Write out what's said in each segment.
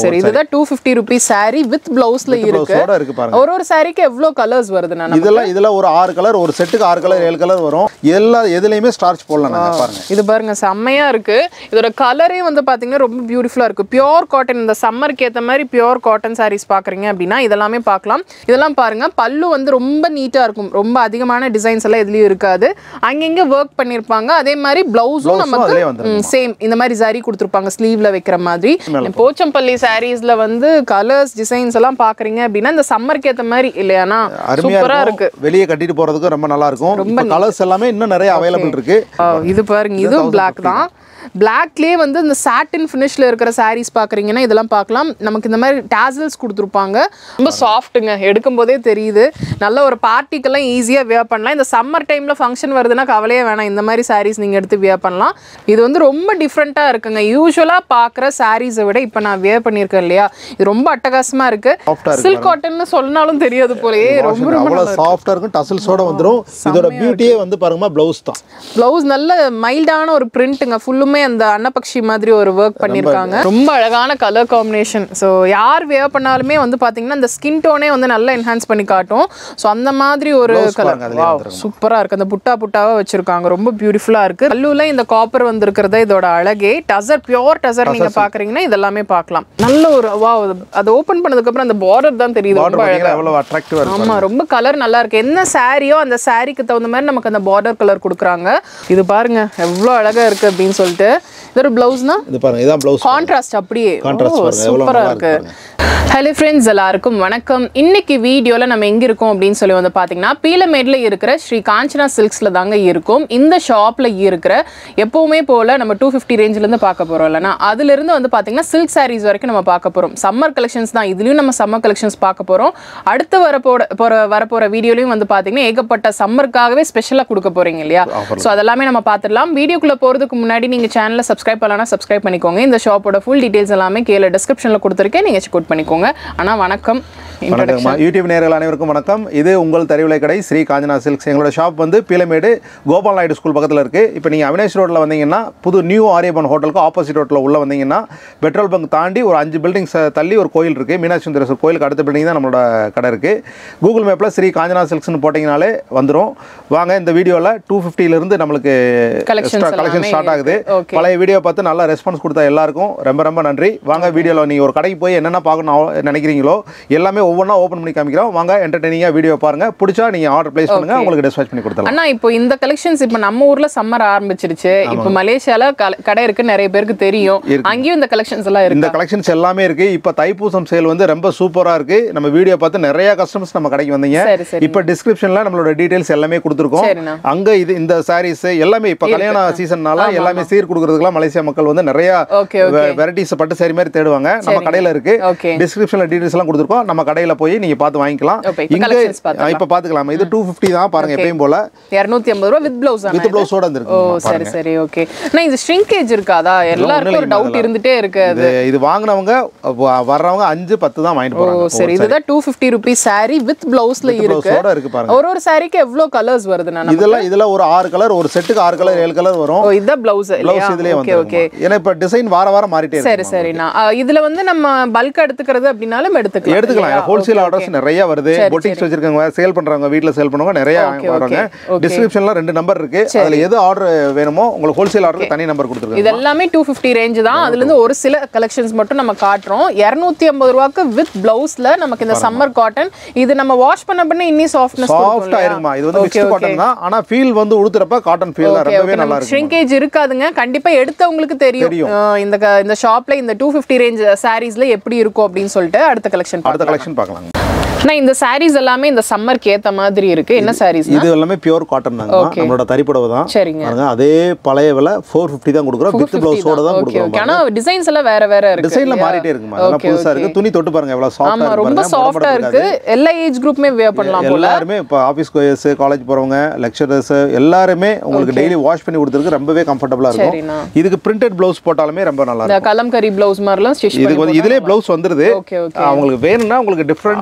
சரி இதுதான் two fifty rupees saree with பிளவுஸ்ல இருக்கு ப்ளவுஸோட இருக்கு பாருங்க ஒரு ஒரு சாரிக்கு எவ்வளோ கலர்ஸ் வருது நான் இதெல்லாம் இதுல ஒரு ஆறு கலர் ஒரு செட்டுக்கு ஆறு கலர் ஏழு கலர் வரும் எல்லா எதுலயுமே ஸ்டார்ச் போடலாம் நாங்க பாருங்க இது பாருங்க செம்மையா இருக்கு இதோட கலரே வந்து பாத்தீங்கன்னா ரொம்ப பியூட்டிஃபுல்லா இருக்கு பியோர் காட்டன் இந்த சம்மருக்கு ஏத்த மாதிரி பியோர் காட்டன் சாரீஸ் பாக்குறீங்க அப்படின்னா இதெல்லாமே பார்க்கலாம் இதெல்லாம் பாருங்க பல்லு வந்து ரொம்ப நீட்டா இருக்கும் ரொம்ப அதிகமான டிசைன்ஸ் எல்லாம் எதுலயும் இருக்காது அங்கங்க ஒர்க் பண்ணிருப்பாங்க அதே மாதிரி பிளவுஸும் Blouse-உம் அதிலே வந்துரும். நமக்கு சேம் இந்த மாதிரி சாரி கொடுத்துருப்பாங்க ஸ்லீவ்ல வைக்கிற மாதிரி போச்சம்பள்ளி சாரீஸ்ல வந்து கலர்ஸ் டிசைன்ஸ் எல்லாம் பாக்குறீங்க அப்படின்னா இந்த சம்மருக்கு ஏத்த மாதிரி இல்லையானா அருமையா சூப்பரா இருக்கு இருக்கும் வெளியே கட்டிட்டு போறதுக்கு ரொம்ப நல்லா இருக்கும் இப்போ கலர்ஸ் எல்லாமே இன்னும் நிறைய அவைலபிள் இருக்கு ஆ, இது பாருங்க இதுவும் Black தான் பிளாக்லேயே வந்து இந்த சாட்டின் ஃபினிஷ்ல இருக்கிற சாரீஸ் பார்க்குறீங்கன்னா இதெல்லாம் பார்க்கலாம் நமக்கு இந்த மாதிரி டேசல்ஸ் கொடுத்துருப்பாங்க ரொம்ப சாஃப்ட்டுங்க எடுக்கும் போதே தெரியுது நல்ல ஒரு பார்ட்டிக்கெல்லாம் ஈஸியாக வியர் பண்ணலாம் இந்த சம்மர் டைமில் ஃபங்க்ஷன் வருதுன்னா கவலையே வேணாம் இந்த மாதிரி சாரீஸ் நீங்கள் எடுத்து வியர் பண்ணலாம் இது வந்து ரொம்ப டிஃப்ரெண்ட்டாக இருக்குங்க யூஸ்வலாக பார்க்குற சாரீஸை விட இப்போ நான் வியர் பண்ணியிருக்கேன் இல்லையா இது ரொம்ப அட்டகாசமாக இருக்கு Soft-ஆ இருக்கு சில்க் காட்டன்னு சொன்னாலும் தெரியாது போலயே ரொம்ப ரொம்ப அவ்வளவு சாஃப்டா இருக்கும் டசல்ஸோட வந்துரும் இதோட பியூட்டியே வந்து பாருங்கம்மா பிளவுஸ் தான் ப்ளவுஸ் நல்ல மைல்டான ஒரு பிரிண்ட்டுங்க ஃபுல்லுமே அந்த அன்னபக்ஷி மாதிரி ஒரு ஒர்க் பண்ணியிருக்காங்க ரொம்ப அழகான கலர் காம்பினேஷன் ஸோ யார் வேர் பண்ணாலுமே வந்து பார்த்தீங்கன்னா அந்த ஸ்கின் டோனே வந்து நல்லா என்ஹான்ஸ் பண்ணி காட்டும் ஸோ அந்த மாதிரி ஒரு கலர் பாருங்க, அதுலயே வந்துருங்க. சூப்பராக இருக்கு அந்த புட்டா புட்டாவாக வச்சிருக்காங்க ரொம்ப பியூட்டிஃபுல்லாக இருக்கு பல்லுல இந்த காப்பர் வந்திருக்கிறத இதோட அழகே டசர் பியோர் டசர் நீங்க பாக்குறீங்கன்னா இதெல்லாமே பார்க்கலாம் நல்ல ஒரு வா அதை ஓப்பன் பண்ணதுக்கப்புறம் அந்த பார்டர் தான் தெரியுது பார்டர் ரொம்ப அழகா பார்த்தீங்கன்னா எவ்வளவு அட்ராக்டிவா இருக்கு ஆமா ரொம்ப கலர் நல்லா இருக்கு என்ன சாரியோ அந்த சாரிக்கு தகுந்த மாதிரி நமக்கு அந்த பார்டர் கலர் கொடுக்குறாங்க இது பாருங்க எவ்வளோ அழகா இருக்கு அப்படின்னு சொல்லிட்டு இது ஒரு பிளவுஸ்னா இது பாருங்க இதான் பிளவுஸ் கான்ட்ராஸ்ட் அப்படியே Contrast பாருங்க, எவ்வளவு சூப்பரா நல்லா இருக்கு இருக்கு ஹலோ ஃப்ரெண்ட்ஸ் எல்லாருக்கும் வணக்கம் இன்னைக்கு வீடியோவில் நம்ம எங்கே இருக்கோம் அப்படின்னு சொல்லி வந்து பார்த்தீங்கன்னா பீலமேடில் இருக்கிற ஸ்ரீ காஞ்சனா சில்க்ஸில் தாங்க இருக்கும் இந்த ஷாப்பில் இருக்கிற எப்போவுமே போல் நம்ம டூ ஃபிஃப்டி ரேஞ்சிலேருந்து பார்க்க போகிறோம் இல்லைனா அதுலேருந்து வந்து பார்த்தீங்கன்னா சில்க் சாரீஸ் வரைக்கும் நம்ம பார்க்க போகிறோம் சம்மர் கலெக்ஷன்ஸ் தான் இதுலேயும் நம்ம சம்மர் கலெக்ஷன்ஸ் பார்க்க போகிறோம் அடுத்து வரப்போற போகிற வரப்போகிற வீடியோலையும் வந்து பார்த்தீங்கன்னா ஏகப்பட்ட சம்மருக்காகவே ஸ்பெஷலாக கொடுக்க போகிறீங்க இல்லையா ஸோ அதெல்லாமே நம்ம பார்த்துடலாம் வீடியோக்குள்ளே போகிறதுக்கு முன்னாடி நீங்கள் சேனலை சப்ஸ்கிரைப் பண்ணலாம் சப்ஸ்கிரைப் பண்ணிக்கோங்க இந்த ஷாப்போட ஃபுல் டீட்டெயில்ஸ் எல்லாமே கீழே டிஸ்கிரிப்ஷனில் கொடுத்துருக்கேன் நீங்கள் செக் அவுட் பண்ணிக்கோங்க ஆனால் வணக்கம் வணக்கம்மா யூடியூப் நேயர்கள் அனைவருக்கும் வணக்கம் இது உங்கள் தறிவிலை கடை ஸ்ரீ காஞ்சனா சில்க்ஸ் எங்களோட ஷாப் வந்து பீலமேடு கோபால் நாயுடு ஸ்கூல் பக்கத்தில் இருக்குது இப்போ நீங்கள் அவினாஷ் ரோட்டில் வந்தீங்கன்னா புது நியூ ஆரியபன் ஹோட்டலுக்கு ஆப்போசிட் ரோட்டில் உள்ள வந்தீங்கன்னா பெட்ரோல் பங்க் தாண்டி ஒரு அஞ்சு பில்டிங்ஸ் தள்ளி ஒரு கோயில் இருக்குது மீனாட்சி சுந்தரேஸ்வர் கோயிலுக்கு அடுத்த பில்டிங் தான் நம்மளோட கடை இருக்குது கூகுள் மேப்பில் ஸ்ரீ காஞ்சனா சில்க்ஸ்னு போட்டிங்கனாலே வந்துடும் வாங்க இந்த வீடியோவில் டூ ஃபிஃப்டிலேருந்து நம்மளுக்கு Collections கலெக்ஷன் எல்லாமே ஸ்டார்ட் ஆகுது இருக்கு. Okay. பழைய வீடியோ பார்த்து நல்ல ரெஸ்பான்ஸ் கொடுத்த எல்லாருக்கும் ரொம்ப ரொம்ப நன்றி வாங்க வீடியோவில் நீங்கள் ஒரு கடைக்கு போய் என்னென்ன பார்க்கணும் அவ- நினைக்கிறீங்களோ எல்லாமே ஒவ்வொன்றா ஓப்பன் பண்ணி காமிக்கிறோம் வாங்க என்டர்டெய்னிங்காக வீடியோ பாருங்க பிடிச்சா நீங்கள் ஆர்டர் ப்ளேஸ் பண்ணுங்க உங்களுக்கு டிஸ்பேச் பண்ணி கொடுத்துடலாம் அண்ணா இப்போ இந்த கலெக்ஷன்ஸ் இப்போ நம்ம ஊர்ல சம்மர் ஆரம்பிச்சிருச்சு இப்போ மலேசியால கல- கடை இருக்கு நிறைய பேருக்கு தெரியும் அங்கேயும் இந்த கலெக்ஷன்ஸ் எல்லாம் இந்த இருக்கு கலெக்ஷன்ஸ் எல்லாமே இருக்கு இப்போ தைப்பூசம் சேல் வந்து ரொம்ப சூப்பரா இருக்கு நம்ம வீடியோ பார்த்து நிறைய கஸ்டமர்ஸ் நம்ம கடைக்கு வந்தீங்க சரி சரி இப்போ டிஸ்கிரிப்ஷன்ல நம்மளோட டீடைல்ஸ் எல்லாமே கொடுத்துருக்கோம் சரிண்ணா அங்க இது இந்த சாரீஸ் எல்லாமே இப்போ கல்யாண சீசன்னால எல்லாமே சீர் கொடுக்கறதுக்குலாம் மலேசியா மக்கள் வந்து நிறைய ஓகே ஓகே வெரைட்டிஸ் பட்டு சாரி மாதிரி தேடுவாங்க நம்ம கடையில இருக்கு ஓகே டிஸ்கிரிப்ஷன்ல டீடைல்ஸ் எல்லாம் கொடுத்துருக்கோம் நம்ம கடையில போய் நீங்க பார்த்து வாங்கிக்கலாம் Okay, இப்ப இங்க collections பார்த்துக்கலாம். ஆ, இப்ப பாத்துக்கலாம் இது டூ ஃபிஃப்டி தான் பாருங்க எப்பயும் போல இரநூத்தி ஐம்பது ரூபா வித் பிளவுஸ் வித் பிளவுஸோட ஓ இருந்திருக்கு சரி சரி ஓகே அண்ணா இது ஷ்ரிங்கேஜ் இருக்காதா எல்லாருக்கும் ஒரு டவுட் இருந்துட்டே இருக்கு அது இது இது வாங்குனவங்க வ- வர்றவங்க அஞ்சு பத்து தான் வாங்கிட்டு ஓ போறாங்க சரி இதுதான் two fifty rupees sari with பிளவுஸ்ல இருக்கு பிளவுஸோட இருக்கு பாருங்க ஒரு ஒரு சாரிக்கு எவ்வளோ கலர்ஸ் வருது நான் இதெல்லாம் இதுல ஒரு ஆறு கலர் ஒரு செட்டுக்கு ஆறு கலர் ஏழு கலர் வரும் ஓ இதுதான் பிளவுஸ் இல்லையா பிளவுஸ் இதுலயே ஓகே ஓகே வந்து ஏன்னா இப்ப டிசைன் வார வாரம் மாறிட்டே இருக்கு சரி சரிண்ணா ஆ, இதுல வந்து நம்ம பல்க் எடுத்துக்கிறது அப்படின்னாலும் எடுத்துக்கலாம் எடுத்துக்கலாம் இல்லையா? ஹோல்சேல் Okay, ஆர்டர்ஸ் நிறைய வருது சரி, பொட்டிக்ஸ் வச்சிருக்கவங்க சேல் பண்றவங்க வீட்ல சேல் பண்ணுவாங்க நிறைய Okay, வராங்க okay, okay. டிஸ்கிரிப்ஷன்ல ரெண்டு நம்பர் இருக்கு அதுல எது ஆர்டர் வேணுமோ உங்களுக்கு ஹோல்சேல் ஆர்டருக்கு தனி நம்பர் கொடுத்துருக்காங்க இது எல்லாமே டூ ஃபிஃப்டி ரேஞ்ச் தான் அதுல இருந்து ஒரு சில கலெக்ஷன்ஸ் மட்டும் நம்ம காட்டுறோம் இரநூத்தி ஐம்பது ரூபாய்க்கு வித் பிளவுஸ்ல நமக்கு இந்த சம்மர் காட்டன் இது நம்ம வாஷ் பண்ண பண்ண இன்னும் சாஃப்ட்னஸ் சாஃப்டா இருக்குமா இது வந்து மிக்ஸ்டு காட்டன் தான் ஆனா ஃபீல் வந்து உடுத்துறப்ப காட்டன் ஃபீல் தான் ரொம்பவே நல்லா இருக்கும் ஷ்ரிங்கேஜ் இருக்காதுங்க கண்டிப்பா எடுத்தவங்களுக்கு தெரியும் அஹ் இந்த க- இந்த ஷாப்ல இந்த டூ ஃபிஃப்டி ரேஞ்ச் சாரீஸ்ல எப்படி இருக்கும் அப்படின்னு சொல்லிட்டு அடுத்த கலெக்ஷன் அடுத்த கலெக்ஷன் பார்க்கலாம் நான் இந்த சாரீஸ் எல்லாமே இந்த சம்மருக்கு ஏத்த மாதிரி இருக்கு என்ன சாரீஸ் இது எல்லாமே பியூர் காட்டன் தாங்க நம்மளோட தறிப்புடவை தான் சரிங்க பாருங்க அதே பழைய விலை ஃபோர் ஃபிஃப்டி தான் கொடுக்குறோம் வித் பிளவுஸோட தான் ஓகே கொடுக்குறோம் ஓகே ஆனா டிசைன்ஸ் எல்லாம் வேற வேற இருக்கு டிசைன்ல மாறிட்டே இருக்குமா அதெல்லாம் Okay, புதுசா இருக்கு துணி தொட்டு பாருங்க எவ்வளவு சாஃப்டா ஆமா இருக்கு ரொம்ப பாருங்க சாஃப்டா இருக்கு எல்லா ஏஜ் குரூப்புமே வேர் பண்ணலாம் போல எல்லாருமே இப்போ ஆஃபீஸ் கோயர்ஸ் காலேஜ் போறவங்க லெக்சரர்ஸ் எல்லாருமே உங்களுக்கு டெய்லி வாஷ் பண்ணி கொடுத்துருக்கு ரொம்பவே கம்ஃபர்டபுளா இருக்கும் சரிண்ணா இதுக்கு பிரிண்டட் பிளவுஸ் போட்டாலுமே ரொம்ப நல்லா இந்த இருக்கும் கலம்கரி பிளவுஸ் மாதிரிலாம் ஸ்டிச் இதுக்கு வந்து இதுலயே பிளவுஸ் வந்துருது ஓகே ஓகே அவங்களுக்கு வேணும்னா உங்களுக்கு டிஃப்ரெண்டா உங்களுக்கு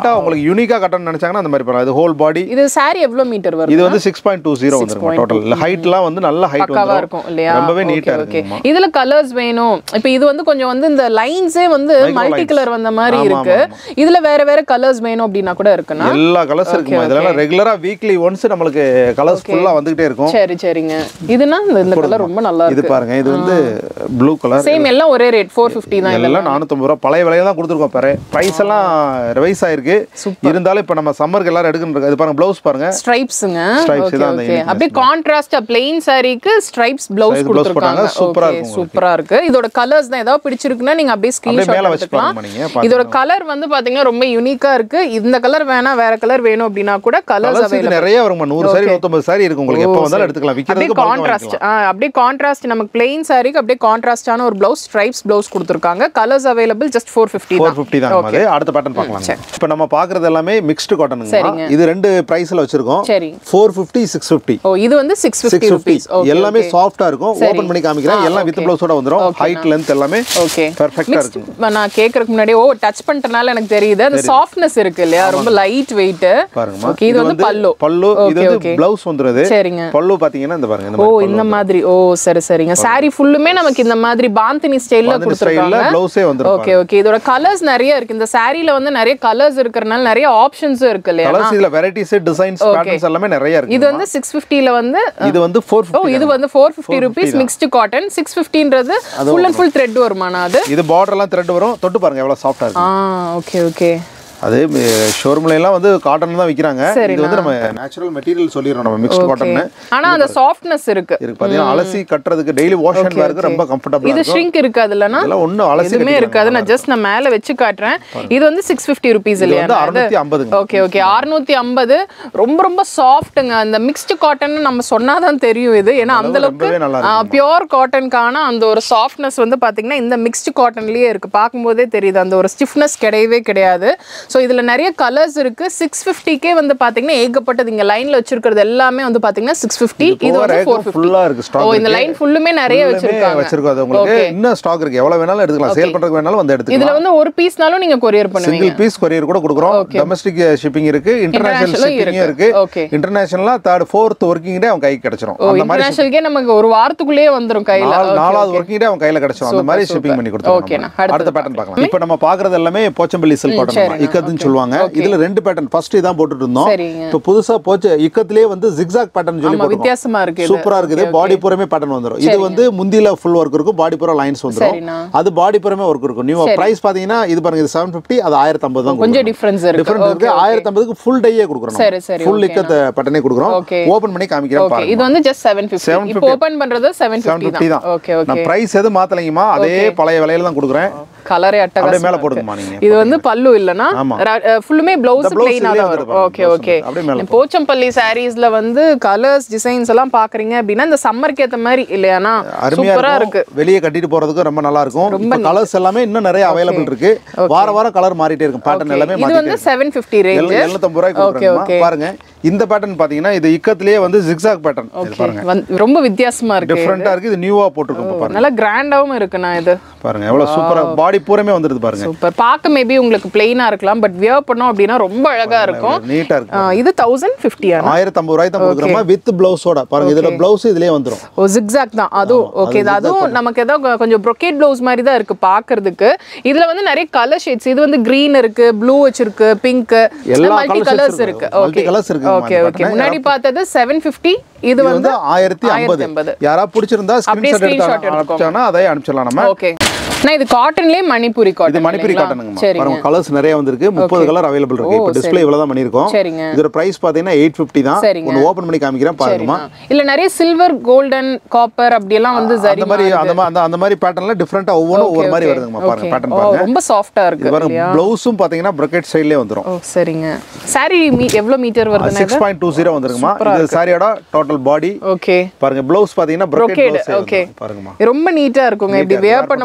யூனிக்காக கட்டணும்னு நினைச்சாங்கன்னா அந்த மாதிரி பண்ணலாம் இது ஹோல் பாடி இது saree எவ்வளவு மீட்டர் வரும் இது வந்து சிக்ஸ் பாயிண்ட் டூ ஜீரோ வந்துருக்கும் டோட்டல் ஹைட்லாம் வந்து நல்ல ஹைட் பக்காவா வந்துரும் இருக்கும் இல்லையா ரொம்பவே Okay, நீட்டா okay. இருக்குமா இதுல கலர்ஸ் வேணும் இப்போ இது வந்து கொஞ்சம் வந்து இந்த லைன்ஸே வந்து மல்டி கலர் வந்த மாதிரி ஆமா, இருக்கு இதுல வேற வேற கலர்ஸ் வேணும் அப்படின்னா கூட இருக்குண்ணா எல்லா கலர்ஸ் இருக்குமா இதெல்லாம் ரெகுலரா வீக்லி ஒன்ஸ் நம்மளுக்கு கலர்ஸ் ஃபுல்லா வந்துகிட்டே இருக்கும் சரி சரிங்க இதுனா இந்த இந்த கலர் ரொம்ப நல்லா இது இருக்கு பாருங்க இது வந்து ப்ளூ கலர் சேம் எல்லாம் ஒரே ரேட் ஃபோர் ஃபிஃப்டி தான் எல்லாம் நானூத்தம்பது ரூபா பழைய விலையில தான் கொடுத்துருக்கோம் பாரு ப்ரைஸ் எல்லாம் ரிவைஸ் ஆயிருக்கு இருந்தாலும் இப்போ நம்ம சம்மருக்கு எல்லாரும் எடுக்கணும் இது பாருங்க ப்ளவுஸ் பாருங்க ஸ்ட்ரைப்ஸுங்க Stripes ஓகே தான் அந்த ஓகே uniqueness. அப்படியே கான்ட்ராஸ்டா பிளெயின் சாரிக்கு ஸ்ட்ரைப்ஸ் ப்ளவுஸ் Stripes blouse கொடுத்துருக்காங்க போட்டாங்க. சூப்பரா ஓகே இருக்கும் சூப்பரா இருக்கு இதோட கலர்ஸ் தான் ஏதாவது பிடிச்சிருக்குன்னா நீங்க அப்படியே அப்படியே மேல ஸ்கிரீன்ஷாட் வச்சு எடுத்துக்கலாம் பாருங்க நீங்க இதோட கலர் வந்து பாத்தீங்கன்னா ரொம்ப யூனிக்கா இருக்கு இந்த கலர் வேணா வேற கலர் வேணும் அப்படின்னா கூட கலர்ஸ் கலர்ஸ் இது நிறைய வருமா நூறு சாரி நூத்தம்பது சாரி இருக்கு உங்களுக்கு எப்போ வந்தாலும் எடுத்துக்கலாம் அப்படியே விற்கிறதுக்கு கான்ட்ராஸ்ட் அப்படியே கான்ட்ராஸ்ட் நமக்கு பிளெயின் சாரிக்கு அப்படியே கான்ட்ராஸ்டான ஒரு ப்ளவுஸ் ஸ்ட்ரைப்ஸ் ப்ளவுஸ் கொடுத்துருக்காங்க colours available just four fifty four தான் ஃபிஃப்டி தான் அது அடுத்த பேட்டர்ன் பார்க்கலாம் இப்போ நம்ம பார்க்குறது எல்லாமே மிக்ஸ்டு காட்டனுங்க சரிங்க. இது ரெண்டு ப்ரைஸில் வச்சிருக்கோம் சரி ஃபோர் ஃபிஃப்டி சிக்ஸ் ஃபிஃப்டி ஓ இது வந்து six fifty six fifty rupees எல்லாமே சாஃப்டா இருக்கும் ஓப்பன் பண்ணி காமிக்கிறேன் எல்லாம் வித் ப்ளவுஸோட வந்துரும் ஹைட் லென்த் எல்லாமே ஓகே பெர்ஃபெக்ட்டா இருக்கும் நான் கேட்கறதுக்கு முன்னாடி ஓ டச் பண்ணிட்டனால எனக்கு தெரியுது அந்த சாஃப்ட்னஸ் இருக்கு இல்லையா ரொம்ப லைட் வெயிட் பாருங்கம்மா ஓகே இது வந்து பல்லு பல்லு இது வந்து பிளவுஸ் வந்துருது சரிங்க பல்லு பாத்தீங்கன்னா இந்த பாருங்க இந்த ஓ மாதிரி இந்த மாதிரி ஓ சரி சரிங்க saree ஃபுல்லுமே நமக்கு இந்த மாதிரி பாந்தினி ஸ்டைல்ல ஸ்டைல்ல கொடுத்துருக்காங்க பிளவுஸே வந்துரும் ஓகே ஓகே இதோட கலர்ஸ் நிறைய இருக்கு இந்த சாரீல வந்து நிறைய கலர்ஸ் இருக்கறனால நிறைய ஆப்ஷன்ஸும் இருக்கு இல்லையா கலர்ஸ் இதுல வெரைட்டிஸ் டிசைன்ஸ் பேட்டர்ன்ஸ் எல்லாமே நிறைய இருக்கு இது வந்து சிக்ஸ் ஃபிஃப்டில வந்து இது வந்து ஃபோர் ஓ இது வந்து four fifty rupees mixed cotton six ஃபிஃப்டின்றது ஃபுல் அண்ட் ஃபுல் த்ரெட் வருமானா அது இது பார்டர் எல்லாம் த்ரெட் வரும் தொட்டு பாருங்க எவ்வளவு சாஃப்டா இருக்கு ஆ ஓகே ஓகே அது ஷோரூம்ல எல்லாம் வந்து காட்டன் தான் விக்கிறாங்க இது வந்து நம்ம நேச்சுரல் மெட்டீரியல் சொல்லிடுறோம் நம்ம மிக்ஸ்ட் காட்டன் ஆனா அந்த சாஃப்ட்னஸ் இருக்கு இருக்கு பாத்தீங்கன்னா அலசி கட்டுறதுக்கு டெய்லி வாஷ் அண்ட் வேருக்கு ரொம்ப கம்ஃபர்டபுளா இது ஷ்ரிங்க் இருக்காது இல்லனா இதெல்லாம் ஒண்ணும் அலசி எதுவுமே இருக்காது நான் ஜஸ்ட் நான் மேல வச்சு காட்டுறேன் இது வந்து சிக்ஸ் ஃபிஃப்டி ருபீஸ் இது இல்லையா வந்து அறுநூத்தி ஐம்பதுங்க ஓகே ஓகே அறுநூத்தி ஐம்பது ரொம்ப ரொம்ப சாஃப்ட்டுங்க அந்த மிக்ஸ்டு காட்டன் நம்ம சொன்னாதான் தெரியும் இது ஏன்னா அந்த அளவுக்கு ரொம்பவே நல்லா இருக்கு பியோர் காட்டனுக்கான அந்த ஒரு சாஃப்ட்னஸ் வந்து பாத்தீங்கன்னா இந்த மிக்ஸ்டு காட்டன்லயே இருக்கு பார்க்கும்போதே தெரியுது அந்த ஒரு ஸ்டிஃப்னஸ் கிடையவே கிடையாது ஸோ இதுல நிறைய கலர்ஸ் இருக்கு சிக்ஸ் ஃபிஃப்டிக்கே வந்து பாத்தீங்கன்னா ஏகப்பட்டது இங்க லைன்ல வச்சிருக்கிறது எல்லாமே வந்து பாத்தீங்கன்னா சிக்ஸ் ஃபிஃப்டி இது வந்து ஃபோர் ஃபிஃப்டி ஃபுல்லா இருக்கு ஓ ஸ்டாக் இந்த லைன் ஃபுல்லுமே நிறைய வச்சிருக்காங்க வச்சிருக்கோம் அது உங்களுக்கு இன்னும் ஸ்டாக் இருக்கு எவ்வளவு வேணாலும் எடுத்துக்கலாம் சேல் பண்றதுக்கு வேணாலும் வந்து எடுத்துக்கலாம் இதுல வந்து ஒரு பீஸ்னாலும் நீங்க கொரியர் பண்ணுவீங்க சிங்கிள் பீஸ் கொரியர் கூட கொடுக்குறோம் டொமஸ்டிக் ஷிப்பிங் இருக்கு இன்டர்நேஷனல் International ஷிப்பிங்கும் இருக்கு. இருக்கு Okay. இன்டர்நேஷனலா தேர்ட் ஃபோர்த் ஒர்க்கிங் டே அவன் கைக்கு கிடைச்சிரும் ஓ அந்த மாதிரி இன்டர்நேஷனலுக்கே நமக்கு ஒரு வாரத்துக்குள்ளேயே வந்துரும் கையில நாலு- நாலாவது ஒர்க்கிங் டே அவன் கையில கிடைச்சிரும் அந்த மாதிரி ஷிப்பிங் பண்ணி ஓகேண்ணா. கொடுத்துருவோம் அடுத்தது அடுத்த பேட்டர்ன் பார்க்கலாம் இப்போ நம்ம பாக்குறது எல்லாமே போச்சம்பள்ளி சில்க் காட்டன் இக்கத்துன்னு சொல்லுவாங்க இதுல ரெண்டு பேட்டர்ன் ஃபர்ஸ்ட் இதான் போட்டுட்டு இருந்தோம் சரிங்க இப்போ புதுசா போச்சு இக்கத்திலே வந்து ஜிக்ஸாக் பேட்டர்ன் சொல்லி ஆமா போட்டுருக்கோம் வித்தியாசமா இருக்கு இது சூப்பரா இருக்குது பாடி பூரமே பேட்டர்ன் வந்துரும் இது வந்து முந்தில ஃபுல் ஒர்க் இருக்கும் பாடி பூரா லைன்ஸ் வந்துரும் சரிண்ணா அது பாடி பூரமே ஒர்க் இருக்கும் நியூ பிரைஸ் பாத்தீங்கன்னா இது பாருங்க இது செவன் ஃபிஃப்டி அது ஆயிரத்தி ஐம்பது தான் கொஞ்சம் டிஃபரன்ஸ் இருக்கு டிஃபரெண்ட் இருக்கு ஆயிரத்தி ஐம்பதுக்கு ஃபுல் டையே கொடுக்குறோம் சரி சரி ஃபுல் இக்கத் பேட்டர்னே கொடுக்குறோம் Okay. ஓபன் பண்ணி காமிக்கிறேன் ஓகே பாருங்க இது வந்து ஜஸ்ட் செவன் ஃபிஃப்டி இப்போ ஓபன் பண்றது செவன் செவன் ஃபிஃப்டி ஃபிஃப்டி தான் தான் ஓகே ஓகே நான் பிரைஸ் எதுவும் மாத்தலைங்கம்மா அதே பழைய விலையில தான் கொடுக்குறேன் கலரே அப்படியே அட்டகாசம் மேல போடுங்கம்மா நீங்க இது வந்து பல்லு இல்லனா ஆமா. ஃபுல்லுமே பிளவுஸ் blouse பிளைனா இதுலயே தான் வருது வரும் பாருங்க, ஓகே blouse ஓகே வந்து. அப்படியே மேல போச்சம்பள்ளி சாரீஸ்ல வந்து கலர்ஸ் டிசைன்ஸ் எல்லாம் பாக்குறீங்க அப்படின்னா இந்த சம்மருக்கு ஏத்த மாதிரி இல்லையானா அருமையா சூப்பரா இருக்கு இருக்கும் வெளியே கட்டிட்டு போறதுக்கு ரொம்ப நல்லா இருக்கும் இப்போ கலர்ஸ் எல்லாமே இன்னும் நிறைய அவைலபிள் இருக்கு வார வாரம் கலர் மாறிட்டே இருக்கும் பேட்டர்ன் எல்லாமே இது மாத்திட்டே வந்து செவன் ஃபிஃப்டி ரேஞ்ச் எழு- எழுநூத்தம்பது ரூபாய்க்கு கொடுக்குறேன் பாருங்க இந்த பேட்டர்ன் பாத்தீங்கன்னா இது இக்கத்திலேயே வந்து ஜிக்ஸாக் பேட்டர்ன் இது பாருங்க ரொம்ப வித்தியாசமா இருக்கு டிஃப்ரெண்டா இருக்கு இது நியூவா போட்டிருக்கோம் இப்ப பாருங்க நல்லா கிராண்டாவும் இருக்குண்ணா இது பாருங்க எவ்வளவு சூப்பரா பாடி பூரமே வந்துருது பாருங்க சூப்பர் பார்க்க மேபி உங்களுக்கு பிளெயினா இருக்கலாம் பட் வியர் பண்ணோம் அப்படின்னா ரொம்ப அழகா இருக்கும் நீட்டா இருக்கு ஆ, இது தௌசண்ட் ஃபிஃப்டியா ஆயிரத்தி ஐம்பது ரூபாய்க்கு தான் கொடுக்குறோமா வித் பிளவுஸோட பாருங்க இதுல பிளவுஸ் இதுலயே வந்துரும் ஓ ஜிக்ஸாக் தான் அதுவும் ஓகே அதுவும் நமக்கு ஏதோ கொ- கொஞ்சம் brocade ப்ளவுஸ் மாதிரி தான் இருக்கு பார்க்கிறதுக்கு இதுல வந்து நிறைய கலர் ஷேட்ஸ் இது வந்து green இருக்கு ப்ளூ வச்சிருக்கு பிங்க் எல்லா மல்டி colour கலர்ஸ் shades இருக்கு இருக்கு. multi ஓகே colours இருக்குங்க ஓகே இந்த ஓகே pattern. முன்னாடி பார்த்தது செவன் ஃபிஃப்டி இது இது வந்து வந்து ஆயிரத்தி ஐம்பது 1050. யாரா பிடிச்சிருந்தா அப்படியே ஸ்கிரீன்ஷாட் screenshot எடுத்து எடுத்துக்கோங்க. அனுப்பிச்சானா அதை அனுப்பிச்சிடலாம் நம்ம ஓகே நான் இது காட்டன்லயே மணிப்புரி இது காட்டன் மணிப்புரி காட்டனுங்கம்மா சரிங்க பாருங்க கலர்ஸ் நிறைய வந்திருக்கு முப்பது கலர் அவைலபிள் இருக்கு இப்போ டிஸ்ப்ளே இவ்வளவு தான் பண்ணியிருக்கோம் சரிங்க இதோட பிரைஸ் பாத்தீங்கன்னா எயிட் ஃபிஃப்டி தான் சரிங்க. ஒன்று ஓப்பன் பண்ணி காமிக்கிறேன் பாருங்கம்மா இல்ல நிறைய சில்வர் கோல்டன் காப்பர் அப்படி எல்லாம் வந்து சரி அந்த மாதிரி அந்த மா- அந்த அந்த மாதிரி பேட்டர்ன்ல டிஃப்ரெண்டா ஒவ்வொன்றும் ஒவ்வொரு மாதிரி வருதுங்கம்மா பாருங்க பேட்டர்ன் ஓ பாருங்க ரொம்ப சாஃப்ட்டா இருக்கு இது பாருங்க ப்ளவுஸும் பாத்தீங்கன்னா ப்ரொக்கெட் ஸ்டைல்லே வந்துரும் ஓ சரிங்க சாரி மீ எவ்வளவு மீட்டர் வருதுன்னா சிக்ஸ் பாயிண்ட் டூ ஜீரோ வந்துருங்கம்மா இது சாரியோட டோட்டல் பாடி ஓகே பாருங்க ப்ளவுஸ் பாத்தீங்கன்னா Brocade, ப்ரொக்கெட் okay. பாருங்கம்மா ரொம்ப நீட்டா இருக்குங்க இப்படி வேர் பண்ணும்போதே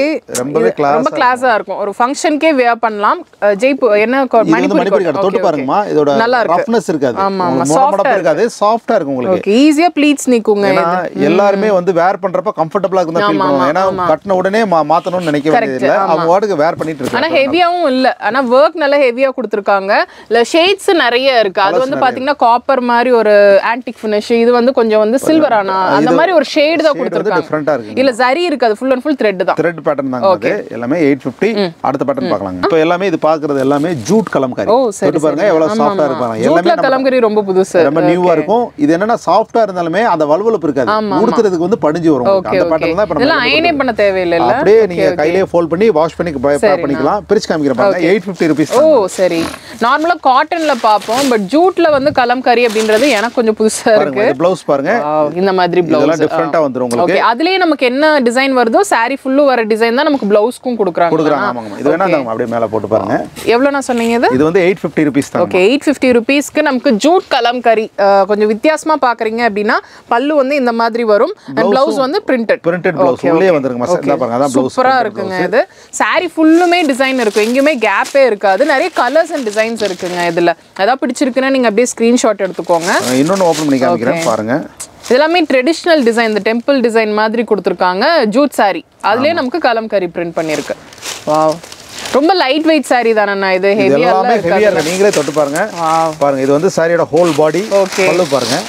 ரொம்பவே class ரொம்ப கிளாஸா இருக்கும் ஒரு ஃபங்க்ஷனுக்கே வேர் பண்ணலாம் அஹ், ஜெய்ப்பூர் என்ன co- இது வந்து மணிப்பூரி மணிப்பூரி coat. கடை தொட்டு Okay, okay. பாருங்கம்மா இதோட நல்லா இருக்கு ரஃப்னஸ் இருக்காது ஆமா, ஆமா. உங்களுக்கு முட முடப்பு இருக்காது சாஃப்டா இருக்கும் உங்களுக்கு ஓகே ஈஸியா ப்ளீட்ஸ் நிக்குங்க ஏன்னா எல்லாருமே வந்து வேர் பண்றப்ப கம்ஃபர்டபுளா இருக்கும் ஃபீல் பண்ணுவாங்க ஏன்னா கட்டின உடனே மா- மாத்தணும்னு நினைக்க வேண்டியது இல்ல அவங்க வாட்டுக்கு வேர் பண்ணிட்டு ஆனா இருக்காங்க ஹெவியாவும் இல்ல ஆனா ஒர்க் நல்லா ஹெவியா கொடுத்துருக்காங்க இல்ல ஷேட்ஸ் நிறைய இருக்கு அது வந்து பாத்தீங்கன்னா காப்பர் மாதிரி ஒரு ஆன்டிக் ஃபினிஷ் இது வந்து கொஞ்சம் வந்து சில்வர் ஆனா அந்த மாதிரி ஒரு ஷேட் தான் வந்து கொடுத்துருக்காங்க டிஃப்ரெண்டா இருக்கு இல்ல சரி இருக்கு அது ஃபுல் அண்ட் ஃபுல் த்ரெட் தான் த்ரெட் பேட்டர்ன் தாங்க அது எல்லாமே எயிட் ஃபிஃப்டி அடுத்த பேட்டர்ன் பார்க்கலாங்க இப்போ எல்லாமே இது பாக்குறது எல்லாமே ஜூட் கலம்காரி ஓ சரி தொட்டு பாருங்க எவ்வளவு சாஃப்டா இருப்பாங்க எல்லாமே ஜூட்ல கலம்கரி ரொம்ப புதுசு ரொம்ப நியூவா இருக்கும் இது என்னன்னா சாஃப்டா இருந்தாலுமே அந்த வலுவலுப்பு இருக்காது உடுத்துறதுக்கு வந்து படிஞ்சு வரும் உங்களுக்கு. ஓகே அந்த ஓகே பேட்டர்ன் தான் இப்ப இதெல்லாம் நம்ம அயனே பண்ண தேவையில்லை இல்ல அப்படியே நீங்க கையிலேயே ஃபோல்ட் பண்ணி வாஷ் பண்ணி பேக் பண்ணிக்கலாம் பிரிச்சு காமிக்கிற பாருங்க எயிட் ஃபிஃப்டி ருபீஸ் ஓ சரி நார்மலா காட்டன்ல பாப்போம் பட் ஜூட்ல வந்து கலம்கரி அப்படின்றது எனக்கு கொஞ்சம் புதுசா இருக்கு பாருங்க இது ப்ளவுஸ் பாருங்க Wow, இந்த மாதிரி இதெல்லாம் பிளவுஸ் டிஃப்ரெண்டா வந்துரும் உங்களுக்கு ஓகே அதுலயே நமக்கு என்ன டிசைன் வருதோ saree ஃபுல்லும் வர டிசைன் தான் நமக்கு பிளவுஸ்க்கும் கொடுக்குறாங்க கொடுக்குறாங்க ஆமாங்க இது வேணா தாங்க அப்படியே மேல போட்டு பாருங்க எவ்வளவு நான் சொன்னீங்க இது இது வந்து எயிட் ஃபிஃப்டி ருபீஸ் தான் ஓகே எயிட் ஃபிஃப்டி ருபீஸ்க்கு நமக்கு ஜூட் கலம்கரி அஹ், கொஞ்சம் வித்தியாசமா பாக்குறீங்க அப்படின்னா பல்லு வந்து இந்த மாதிரி வரும் அண்ட் பிளவுஸ் வந்து பிரிண்டட் பிரிண்டட் ப்ளவுஸ் உள்ளே வந்துருங்க மசாலா இந்தா பாருங்க அதான் ப்ளவுஸ் சூப்பரா இருக்குங்க இது saree ஃபுல்லுமே டிசைன் இருக்கும் எங்கேயுமே கேப்பே இருக்காது நிறைய கலர்ஸ் அண்ட் டிசைன்ஸ் இருக்குங்க இதுல ஏதாவது பிடிச்சிருக்குன்னா நீங்க அப்படியே ஸ்கிரீன்ஷாட் எடுத்துக்கோங்க இன்னொன்னு ஓபன் பண்ணி காமிக்கிறேன் பாருங்க இதெல்லாமே ட்ரெடிஷ்னல் டிசைன் இந்த டெம்பிள் டிசைன் மாதிரி கொடுத்துருக்காங்க ஜூட் saree அதுலயே நமக்கு கலம்கரி பிரிண்ட் பண்ணிருக்கு வாவ் ரொம்ப லைட் வெயிட் saree தானண்ணா இது இது ஹெவியா எல்லாமே ஹெவியா இருக்கு நீங்களே தொட்டு பாருங்க வாவ் பாருங்க இது வந்து சாரியோட ஹோல் பாடி Okay. பல்லு பாருங்க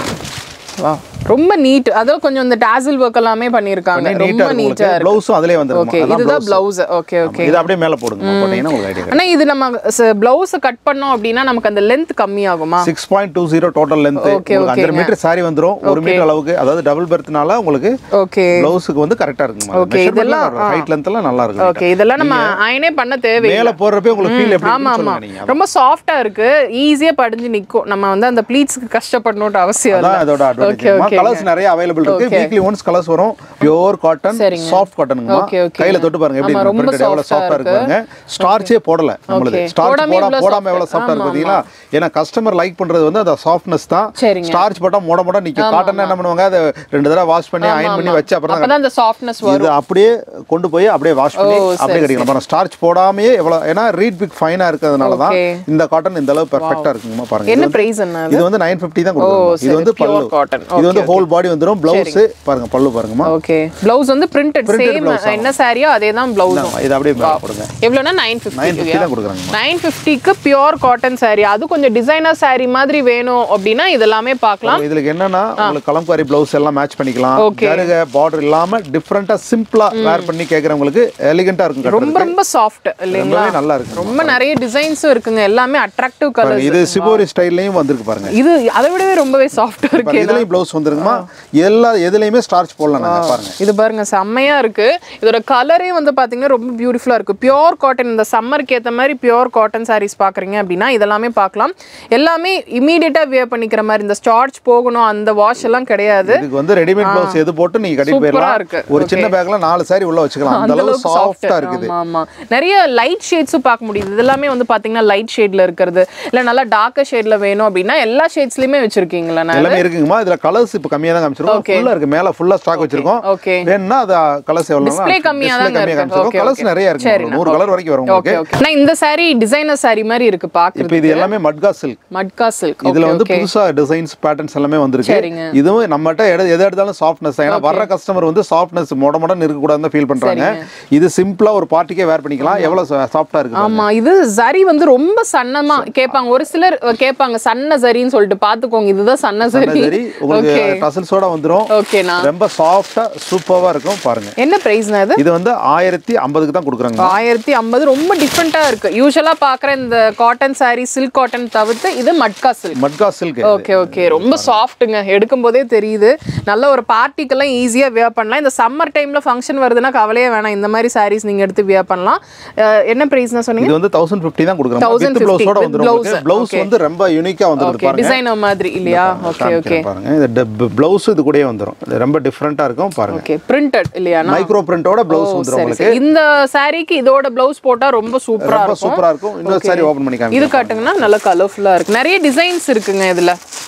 வாவ் ரொம்ப நீட் அதுவும் கொஞ்சம் இந்த டாசில் ஒர்க் எல்லாமே பண்ணிருக்காங்க நீட்டா ரொம்ப இருக்கும் நீட்டா உங்களுக்கு இருக்கு ப்ளவுஸும் அதிலே வந்துருக்கும் ஓகே இதுதான் பிளவுஸ் ஓகே ஓகே இது அப்படியே மேல போடுங்க போட்டீங்கன்னா உங்களுக்கு ஐடியா ஆனா இது நம்ம பிளவுஸ் கட் பண்ணோம் அப்படின்னா நமக்கு அந்த லென்த் கம்மி ஆகுமா six point two zero total length Okay, உங்களுக்கு அஞ்சரை மீட்டர் சாரி வந்துரும் ஒரு மீட்டர் அளவுக்கு அதாவது டபுள் பெர்த்னால உங்களுக்கு ஓகே பிளவுஸுக்கு வந்து கரெக்டா இருக்குங்க Okay, இதெல்லாம், ஹைட் லென்த் எல்லாம் நல்லா இருக்கும் ஓகே இதெல்லாம் நம்ம அயனே பண்ண தேவை மேல போறப்ப உங்களுக்கு ஃபீல் எப்படி ஆமா இருக்குன்னு ஆமா சொல்லுங்க நீங்க ரொம்ப சாஃப்டா இருக்கு ஈஸியா படிஞ்சு நிக்கும் நம்ம வந்து அந்த ப்ளீட்ஸ்க்கு கஷ்டப்படணும்னு அவசியம் இல்ல அதான் இதோட Okay, அட்வான்டேஜ் okay. கலர்ஸ் நிறைய அவைலபிள் இருக்கு வீக்லி ஒன்ஸ் கலர்ஸ் வரும் பியூர் காட்டன் சரிங்க. சாஃப்ட் காட்டனுங்கம்மா Okay, okay. கையில தொட்டு பாருங்க எப்படி ஆமா, இருக்கு ரொம்ப printed எவ்வளவு soft-ஆ சாஃப்டா இருக்கு பாருங்க ஸ்டார்ச்சே போடல நம்மளுது Okay. ஸ்டார்ச் போடாம போடா இவ்வளவு போடாம soft. எவ்வளவு சாஃப்டா இருக்கு ஆமா, பாத்தீங்களா ஏன்னா கஸ்டமர் லைக் பண்றது வந்து அந்த சாஃப்ட்னஸ் தான் சரிங்க. ஸ்டார்ச் போட்டா மூட மூட நிக்கும் காட்டன் என்ன பண்ணுவாங்க அதை ரெண்டு தடவை வாஷ் பண்ணி அயன் பண்ணி வச்சு அப்புறம் தான் அப்பதான் அந்த சாஃப்ட்னஸ் வரும் இது அப்படியே கொண்டு போய் அப்படியே வாஷ் பண்ணி ஓ, சரி, அப்படியே கட்டிக்கலாம் பாருங்க ஸ்டார்ச் போடாமயே எவ்வளவு ஏன்னா ரீட் பிக் ஃபைனா இருக்கிறதுனால தான் Okay. இந்த காட்டன் இந்த அளவு பெர்ஃபெக்ட்டா இருக்குங்கம்மா பாருங்க என்ன இது வந்து- பிரைஸ் என்ன இது வந்து நைன் ஃபிஃப்டி தான் கொடுக்குறோம் இது சரி, வந்து pure பல்லு cotton. இது வந்து ஹோல் பாடி வந்துரும் பிளவுஸ் பாருங்க பல்லு பாருங்கம்மா ஓகே பிளவுஸ் வந்து பிரிண்டட் Printed சேம் blouse, என்ன சாரியோ அதே தான் பிளவுஸும் இது அப்படியே மேல போடுங்க எவ்வளோனா நைன் நைன் ஃபிஃப்டி ஃபிஃப்டி தான் கொடுக்குறாங்க நைன் ஃபிஃப்டிக்கு பியோர் காட்டன் saree அது கொஞ்சம் டிசைனர் saree மாதிரி வேணும் அப்படின்னா இதெல்லாமே பார்க்கலாம் இதுல என்னன்னா உங்களுக்கு கலம்காரி பிளவுஸ் எல்லாம் மேட்ச் பண்ணிக்கலாம் Okay. ஜருக பார்டர் இல்லாம டிஃப்ரெண்டா சிம்பிளா வேர் பண்ணி கேக்குறவங்களுக்கு எலிகண்டா இருக்கும் ரொம்ப கட்டுறதுக்கு. ரொம்ப சாஃப்ட் இல்லைங்களா ரொம்பவே நல்லா இருக்கு ரொம்ப நிறைய டிசைன்ஸும் இருக்குங்க எல்லாமே அட்ராக்டிவ் பாருங்க, கலர்ஸ் இது சிபோரி ஸ்டைல்லையும் வந்திருக்கு பாருங்க இது அதை விடவே ரொம்பவே சாஃப்டா இருக்கு பாருங்க, இதுலயும் பிளவுஸ் வந்துருக்குமா எல்லா எதுலயுமே ஸ்டார்ச் போடலாம் நாங்க பாருங்க இது பாருங்க செம்மையா இருக்கு இதோட கலரே வந்து பாத்தீங்கன்னா ரொம்ப பியூட்டிஃபுல்லா இருக்கு பியோர் காட்டன் இந்த சம்மருக்கு ஏத்த மாதிரி பியோர் காட்டன் சாரீஸ் பாக்குறீங்க அப்படின்னா இதெல்லாமே பார்க்கலாம் எல்லாமே இமீடியட்டா வியர் பண்ணிக்கிற மாதிரி இந்த ஸ்டார்ச் போகணும் அந்த வாஷ் எல்லாம் கிடையாது இதுக்கு வந்து ரெடிமேட் பிளவுஸ் எது போட்டு நீங்க கட்டிட்டு சூப்பரா போயிடலாம் இருக்கு. ஒரு சின்ன பேக்ல நாலு சாரி உள்ள வச்சுக்கலாம் அந்த அளவு அளவுக்கு சாஃப்டா soft. இருக்குது ஆமா ஆமா நிறைய லைட் ஷேட்ஸும் பார்க்க முடியுது இதெல்லாமே வந்து பாத்தீங்கன்னா லைட் ஷேட்ல இருக்கிறது இல்ல நல்லா டார்க்கர் ஷேட்ல வேணும் அப்படின்னா எல்லா ஷேட்ஸ்லயுமே வச்சிருக்கீங்களா நான் எல்லாமே இருக்குங்கம்மா இதுல கலர்ஸ் இப்ப கம்மியா தான் காமிச்சிருக்கோம் ஃபுல்லா இருக்கு மேல ஃபுல்லா ஸ்டாக் வச்சிருக்கோம் ஓகே வேணும்னா அது கலர்ஸ் எவ்வளவு Display கம்மியா தாங்க இருக்கு. காமிச்சிருக்கோம் Okay, கலர்ஸ் okay. நிறைய இருக்கு சரி, உங்களுக்கு. நூறு கலர் வரைக்கும் வரும் ஓகே உங்களுக்கு ஓகே நான் இந்த saree டிசைனர் saree மாதிரி இருக்கு பாக்குறது இப்போ இது எல்லாமே மட்கா சில்க் மட்கா சில்க் இதுல வந்து புதுசா டிசைன்ஸ் பேட்டர்ன்ஸ் எல்லாமே வந்திருக்கு சரிங்க. இதுவும் நம்மகிட்ட எது எது எடுத்தாலும் சாஃப்ட்னஸ் ஏன்னா வர்ற கஸ்டமர் வந்து சாஃப்ட்னஸ் மொட மொடன்னு இருக்க கூடாதுன்னு ஃபீல் பண்றாங்க இது சிம்பிளா ஒரு பார்ட்டிக்கே வேர் பண்ணிக்கலாம் எவ்வளவு சாஃப்டா இருக்கு பாருங்க. ஆமா இது சரி வந்து ரொம்ப சன்னமா கேட்பாங்க ஒரு சிலர் கேட்பாங்க சன்ன சரின்னு சொல்லிட்டு பாத்துக்கோங்க இதுதான் சன்ன சரி சரி உங்களுக்கு டசல்ஸோட வந்துரும் ஓகேண்ணா ரொம்ப சாஃப்டா சூப்பரா இருக்கும் பாருங்க என்ன பிரைஸ்னா இது இது வந்து ஆயிரத்தி ஐம்பதுக்கு தான் கொடுக்குறாங்க ஆயிரத்தி ஐம்பது ரொம்ப டிஃப்ரெண்டா இருக்கு யூஸ்வலா பாக்குற இந்த காட்டன் saree சில்க் காட்டன் தவிர்த்து இது matka silk matka silk okay okay ரொம்ப சாஃப்ட்டுங்க எடுக்கும் போதே தெரியுது நல்ல ஒரு பார்ட்டிக்கெல்லாம் ஈஸியா வியர் பண்ணலாம் இந்த சம்மர் டைம்ல ஃபங்க்ஷன் வருதுன்னா கவலையே வேணாம் இந்த மாதிரி sarees நீங்க எடுத்து வியர் பண்ணலாம் அஹ் என்ன பிரைஸ்னா சொன்னீங்க இது வந்து தௌசண்ட் ஃபிஃப்டி தான் கொடுக்குறாங்க 1050 வித் ப்ளவுஸோட with வந்துரும் blouse. Blouse Okay. வந்து ரொம்ப யூனிக்கா வந்துருக்கு ஓகே பாருங்க டிசைனர் மாதிரி இல்லையா ஓகே ஓகே காமிக்கிறேன் பாருங்க இது ப்ளவுஸ் இது கூடயே வந்துரும் இது ரொம்ப டிஃப்ரெண்டா இருக்கும் பாருங்க ஓகே பிரிண்டட் இல்லையாண்ணா மைக்ரோ பிரிண்டோட ப்ளவுஸ் வந்துரும் சரி உங்களுக்கு சரி இந்த சாரிக்கு இதோட பிளவுஸ் போட்டா ரொம்ப சூப்பரா ரொம்ப இருக்கும் சூப்பரா இருக்கும் இன்னொரு சாரி ஓபன் பண்ணி இது காமிக்கிறேன் காட்டுங்கன்னா நல்ல கலர்ஃபுல்லா இருக்கு நிறைய டிசைன்ஸ் இருக்குங்க இதுல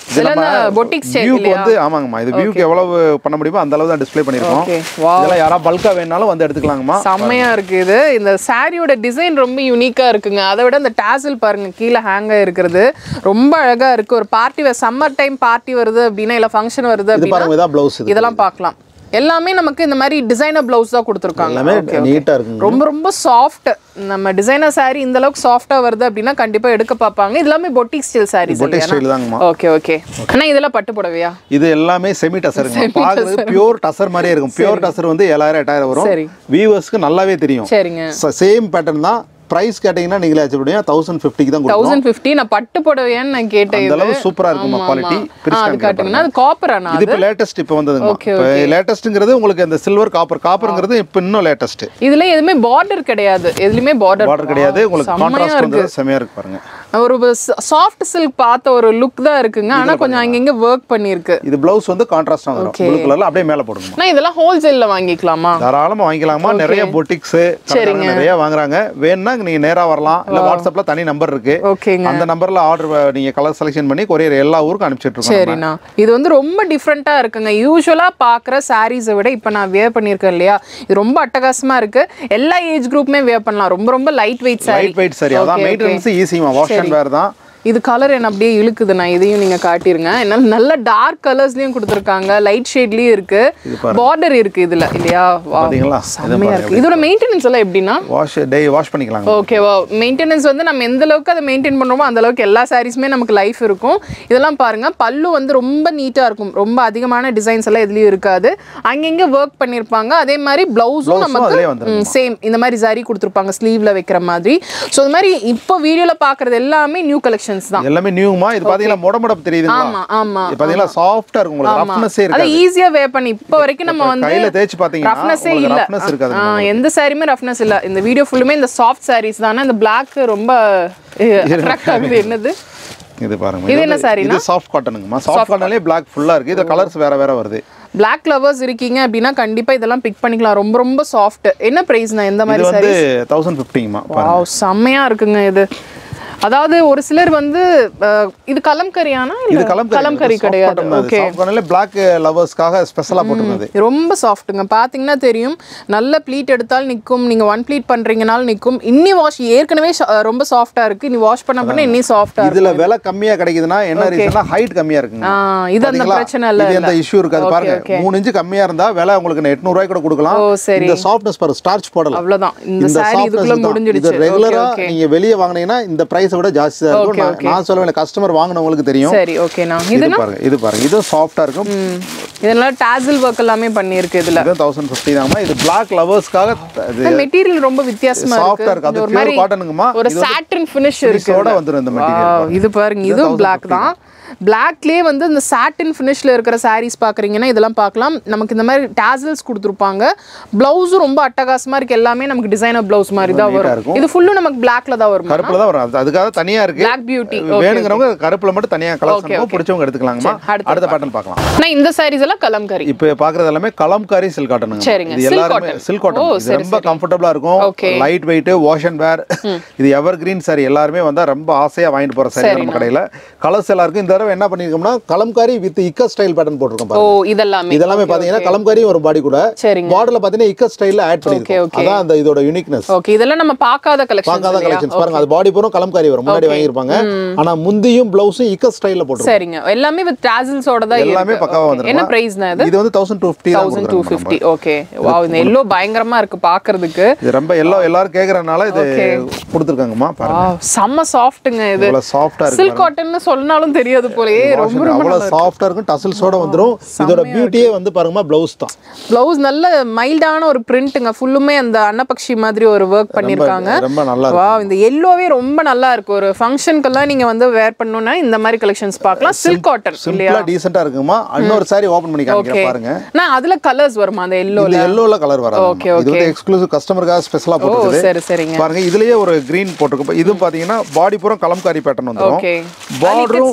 இதெல்லாம் இந்த பொட்டிக் ஸ்டைல் வியூக்கு இல்லையா வந்து ஆமாங்கம்மா இது வியூக்கு எவ்வளவு பண்ண முடியுமோ அந்த அளவு தான் டிஸ்ப்ளே பண்ணியிருக்கோம் ஓகே வா இதெல்லாம் யாராவது பல்கா வேணாலும் வந்து எடுத்துக்கலாங்கம்மா செம்மையா இருக்கு இது இந்த சாரியோட டிசைன் ரொம்ப யூனிக்கா இருக்குங்க அதை விட இந்த டாசல் பாருங்க கீழே ஹேங் இருக்கிறது ரொம்ப அழகா இருக்கு ஒரு பார்ட்டி சம்மர் டைம் பார்ட்டி வருது அப்படின்னா இல்ல ஃபங்க்ஷன் வருது இது அப்படின்னா பாருங்க இதான் ப்ளவுஸ் இது இதெல்லாம் பார்க்கலாம் எல்லாமே நமக்கு இந்த மாதிரி டிசைனர் பிளவுஸ் தான் கொடுத்துருக்காங்க எல்லாமே நீட்டா இருக்குங்க ரொம்ப ரொம்ப சாஃப்ட் நம்ம டிசைனர் saree இந்த அளவுக்கு சாஃப்டா வருது அப்படின்னா கண்டிப்பா எடுக்க பார்ப்பாங்க இது எல்லாமே boutique style sarees boutique style தாங்கம்மா ஓகே ஓகே ஆனா இதெல்லாம் பட்டு புடவையா இது எல்லாமே செமி டசருங்க பார்க்கறது பியூர் டசர் மாதிரியே இருக்கும் பியூர் டசர் வந்து ஏழாயிரம் எட்டாயிரம் வரும் சரி. வியூவர்ஸ்க்கு நல்லாவே தெரியும் சரிங்க சேம் பேட்டர்ன் தான் பிரைஸ் கேட்டிங்கன்னா நீங்களே ஆச்சு முடியும் தௌசண்ட் ஃபிஃப்டிக்கு தான் கொடுக்கும் தௌசண்ட் ஃபிஃப்டி நான் பட்டு புடவையான்னு நான் கேட்டேன் அந்த இது அளவு சூப்பரா இருக்குமா குவாலிட்டி ஆ, அது காட்டுங்கன்னா அது காப்பரானா இது இப்போ லேட்டஸ்ட் இப்போ வந்ததுங்க Okay, இப்போ லேட்டஸ்ட்ங்கிறது உங்களுக்கு இந்த சில்வர் காப்பர் காப்பர்ங்கிறது இப்போ இன்னும் லேட்டஸ்ட் இதுல எதுவுமே பார்டர் கிடையாது எதுலயுமே பார்டர் பார்டர் கிடையாது உங்களுக்கு கான்ட்ராஸ்ட் வந்து செமையா இருக்கு பாருங்க ஒரு சாஃப்ட் சில்க் பார்த்த ஒரு லுக் தான் இருக்குங்க ஆனா கொஞ்சம் அங்கங்க ஒர்க் பண்ணிருக்கு இது பிளவுஸ் வந்து கான்ட்ராஸ்ட் வரும் ப்ளூ கலர்ல அப்படியே மேல போடுங்க நான் இதெல்லாம் ஹோல்சேல்ல வாங்கிக்கலாமா தாராளமா வாங்கிக்கலாமா நிறைய பொட்டிக்ஸ் நிறைய வாங்குறாங்க வேணும்னா நீங்க நேரா வரலாம் இல்ல வாட்ஸ்அப்ல தனி நம்பர் இருக்கு ஓகேங்க அந்த நம்பர்ல ஆர்டர் நீங்க கலர் செலெக்ஷன் பண்ணி கொரியர் எல்லா ஊருக்கும் அனுப்பிச்சிட்டு இருக்கோம் சரிண்ணா இது வந்து ரொம்ப டிஃப்ரெண்டா இருக்குங்க யூஸ்வலா பாக்குற சாரீஸை விட இப்போ நான் வேர் பண்ணியிருக்கேன் இல்லையா இது ரொம்ப அட்டகாசமா இருக்கு எல்லா ஏஜ் குரூப்புமே வேர் பண்ணலாம் ரொம்ப ரொம்ப light weight sari light weight சரி அதான் மெயின்டெனன்ஸ் ஈஸிமா வாஷ் அண்ட் வேர் தான் இது கலர் என்ன அப்படியே இழுக்குதுண்ணா இதையும் நீங்க காட்டிருங்க என்னால் நல்ல டார்க் கலர்ஸ்லயும் கொடுத்துருக்காங்க லைட் ஷேட்லயும் இருக்கு பார்டர் இருக்கு இதுல இல்லையா வா பாத்தீங்களா செம்மையா இருக்கு இதோட மெயின்டெனன்ஸ் எல்லாம் எப்படின்னா வாஷ் டே வாஷ் பண்ணிக்கலாங்க ஓகேவா மெயின்டெனன்ஸ் வந்து நம்ம எந்த அளவுக்கு அதை மெயின்டைன் பண்ணுறோமோ அந்த அளவுக்கு எல்லா சாரீஸுமே நமக்கு லைஃப் இருக்கும் இதெல்லாம் பாருங்க பல்லு வந்து ரொம்ப நீட்டாக இருக்கும் ரொம்ப அதிகமான டிசைன்ஸ் எல்லாம் எதுலேயும் இருக்காது அங்கங்கே ஒர்க் பண்ணியிருப்பாங்க அதே மாதிரி ப்ளவுஸும் அதுலயே நமக்கு சேம் இந்த மாதிரி ஜரி கொடுத்துருப்பாங்க ஸ்லீவ்ல வைக்கிற மாதிரி ஸோ இந்த மாதிரி இப்போ வீடியோவில் பார்க்குறது எல்லாமே நியூ கலெக்ஷன்ஸ் தான் எல்லாமே நியூமா இது பாத்தீங்கன்னா முட முடப்பு தெரியுதுங்களா ஆமா ஆமா இது பாத்தீங்கன்னா சாஃப்டா இருக்கும் உங்களுக்கு ரஃப்னஸே அதை இருக்காது ஈஸியா வே பண்ணி இப்போ வரைக்கும் நம்ம வந்து கையில தேய்ச்சு பாத்தீங்கன்னா ரஃப்னஸே உங்களுக்கு இல்ல ரஃப்னஸ் இருக்காது ஆ, எந்த சாரியுமே ரஃப்னஸ் இல்ல இந்த வீடியோ ஃபுல்லுமே இந்த சாஃப்ட் சாரீஸ் தானே இந்த Black ரொம்ப அட்ராக்ட் ஆகுது என்னது இது பாருங்க இது என்ன வந்து- சாரினா? இது சாஃப்ட் காட்டனுங்கம்மா சாஃப்ட் காட்டன்லயே Black ஃபுல்லா இருக்கு இது கலர்ஸ் வேற வேற வருது Black லவர்ஸ் இருக்கீங்க அப்படின்னா கண்டிப்பா இதெல்லாம் பிக் பண்ணிக்கலாம் ரொம்ப ரொம்ப சாஃப்ட் என்ன பிரைஸ்னா எந்த இது மாதிரி வந்து சாரி தௌசண்ட் ஃபிஃப்டிங்கம்மா வாவ் செம்மையா இருக்குங்க இது அதாவது ஒரு சிலர் வந்து அஹ், இது கலம்கரியானா இது இல்ல கலம்கரி கலம்கரி கிடையாது ஓகே சாஃப்ட் காட்டன்ல Black லவர்ஸ்க்காக ஸ்பெஷலா போட்டுருந்தது ரொம்ப சாஃப்ட்டுங்க பார்த்தீங்கன்னா தெரியும் நல்ல ப்ளீட் எடுத்தால் நிற்கும் நீங்கள் ஒன் ப்ளீட் பண்ணுறீங்கனாலும் நிற்கும் இன்னி வாஷ் ஏற்கனவே ஷா- ரொம்ப சாஃப்டாக இருக்குது இனி வாஷ் பண்ண பண்ண இன்னி சாஃப்டாக இருக்கும் இதுல விலை கம்மியா கிடைக்குதுன்னா என்ன ரீசன்னா ஹைட் கம்மியா இருக்குங்க ஆ, இது அந்த பாத்தீங்களா? பிரச்சனை இல்ல இது எந்த இஷ்யூ இருக்காது பாருங்க மூணு இன்ச்சு கம்மியா இருந்தா விலை உங்களுக்கு எட்நூறு ரூபாய் கூட கொடுக்கலாம் ஓ சரி இந்த சாஃப்ட்னஸ் பாரு ஸ்டார்ச் போடலாம் அவ்வளவுதான் இந்த இந்த சாரி இதுக்குள்ள சாஃப்ட்னஸ் இது முடிஞ்சிடுச்சு ரெகுலரா நீங்க வெளிய வாங்குனீங்கன்னா இந்த பிரைஸ் விட ஜாஸ்தி தான் இருக்கும் நான் நான் சொல்லுவேன் கஸ்டமர் வாங்குனவங்களுக்கு தெரியும் சரி ஓகேண்ணா இது இது பாருங்க இது பாருங்க இதுவும் சாஃப்டா இருக்கும் இதெல்லாம் டாசில் ஒர்க் எல்லாமே பண்ணியிருக்கு இதுல இதுவும் தௌசண்ட் ஃபிஃப்டி தாங்கம்மா இது பிளாக் லவர்ஸ்க்காக இது மெட்டீரியல் ரொம்ப வித்தியாசமா சாஃப்டா இருக்கு இருக்கு அது இது ஒரு மாதிரி பியூர் காட்டனுங்கம்மா ஒரு சாட்டின் ஃபினிஷ் இருக்கு இதோட வந்துரும் இந்த மெட்டீரியல் Wow, இது பாருங்க இதுவும் Black தான் பிளாக்லேயே வந்து இந்த சாட்டின் ஃபினிஷ்ல இருக்கிற சாரீஸ் பார்க்குறீங்கன்னா இதெல்லாம் பார்க்கலாம் நமக்கு இந்த மாதிரி டாசல்ஸ் கொடுத்துருப்பாங்க ப்ளவுஸும் ரொம்ப அட்டகாசமா இருக்கு எல்லாமே நமக்கு டிசைனர் ப்ளவுஸ் மாதிரி தான் வரும் இருக்கும். இது ஃபுல்லும் நமக்கு பிளாக்ல தான் வரும் கருப்புல தான் வரும் அது- அதுக்காக தனியா இருக்கு Black beauty. வேணுங்கிறவங்க கருப்புல மட்டும் தனியா கலர் பிடிச்சவங்க எடுத்துக்கலாங்கம்மா அடுத்து அடுத்த பேட்டர்ன் பார்க்கலாம் ஆனால் இந்த சாரீஸ் எல்லாம் கலம்கரி இப்போ பாக்குறது எல்லாமே கலம்காரி சில்க் காட்டனுங்க சரிங்க. இது silk எல்லாருமே cotton. சில்க் காட்டன் ஓ, இது ரொம்ப கம்ஃபர்டபுளா இருக்கும் Okay. Light weight wash and wear இது எவர் கிரீன் சாரி எல்லாருமே வந்தா ரொம்ப ஆசையா வாங்கிட்டு போற சாரி நம்ம கடையில கலர்ஸ் எல்லாருக்கும் இந்த தடவை என்ன பண்ணிருக்கோம்னா kalamkari with ikat style pattern போட்டிருக்கோம் ஓ பாருங்க இதெல்லாமே இதெல்லாமே பாத்தீங்கன்னா கலம்காரி ஒரு பாடி கூட சரிங்க பார்டர்ல பாத்தீங்கன்னா இக்க ஸ்டைல்ல ஆட் பண்ணிருக்கோம் அதான் அந்த இதோட யூனிக்னஸ் ஓகே இதெல்லாம் நம்ம பார்க்காத கலெக்ஷன் பார்க்காத கலெக்ஷன்ஸ் பாருங்க அது பாடி பூரா கலம்காரி வரும் முன்னாடி வாங்கியிருப்பாங்க ஆனா முந்தியும் பிளவுஸும் இக்க ஸ்டைல்ல போட்டிருக்கோம் சரிங்க எல்லாமே வித் டாசல்ஸோட தான் எல்லாமே இருக்கு பக்காவா Okay. வந்துரும் என்ன பிரைஸ்னா இது இது வந்து thousand two fifty thousand two fifty okay wow இந்த எல்லோ பயங்கரமா இருக்கு பாக்குறதுக்கு இது ரொம்ப எல்லாம் எல்லாரும் கேக்குறதுனால இது கொடுத்துருக்காங்கம்மா பாருங்க Wow, செம்ம சாஃப்ட்டுங்க இது இவ்வளவு சாஃப்டா இருக்கு சில்க் காட்டன்னு சொன்னாலும் தெரியாது போலயே ரொம்ப ரொம்ப அவ்வளவு சாஃப்டா இருக்கும் டசல்ஸோட வந்துரும் இதோட பியூட்டியே வந்து பாருங்க பிளவுஸ் தான் ப்ளவுஸ் நல்ல மைல்டான ஒரு பிரிண்ட்டுங்க ஃபுல்லுமே அந்த அன்னபக்ஷி மாதிரி ஒரு ஒர்க் பண்ணிருக்காங்க ரொம்ப நல்லா வா இந்த எல்லோவே ரொம்ப நல்லா இருக்கு ஒரு ஃபங்க்ஷனுக்கெல்லாம் நீங்க வந்து வேர் பண்ணணும்னா இந்த மாதிரி கலெக்ஷன்ஸ் பார்க்கலாம் சில்க் காட்டன் இல்லையா சிம்பிளா டீசெண்டா இருக்குமா இன்னொரு சாரி ஓபன் பண்ணி காமிக்கிறேன் பாருங்க நான் அதுல கலர்ஸ் வருமா அந்த எல்லோ இது எல்லோல கலர் வராது Okay, இது வந்து எக்ஸ்க்ளூசிவ் கஸ்டமருக்காக ஸ்பெஷலா ஓ போட்டுருக்குது சரி சரிங்க பாருங்க இதுலயே ஒரு கிரீன் போட்டிருக்கு இதுவும் பாத்தீங்கன்னா பாடி பூரா கலம்காரி பேட்டர்ன் வந்துரும் ஓகே பார்டரும் ஸ்டைலும் இருக்கு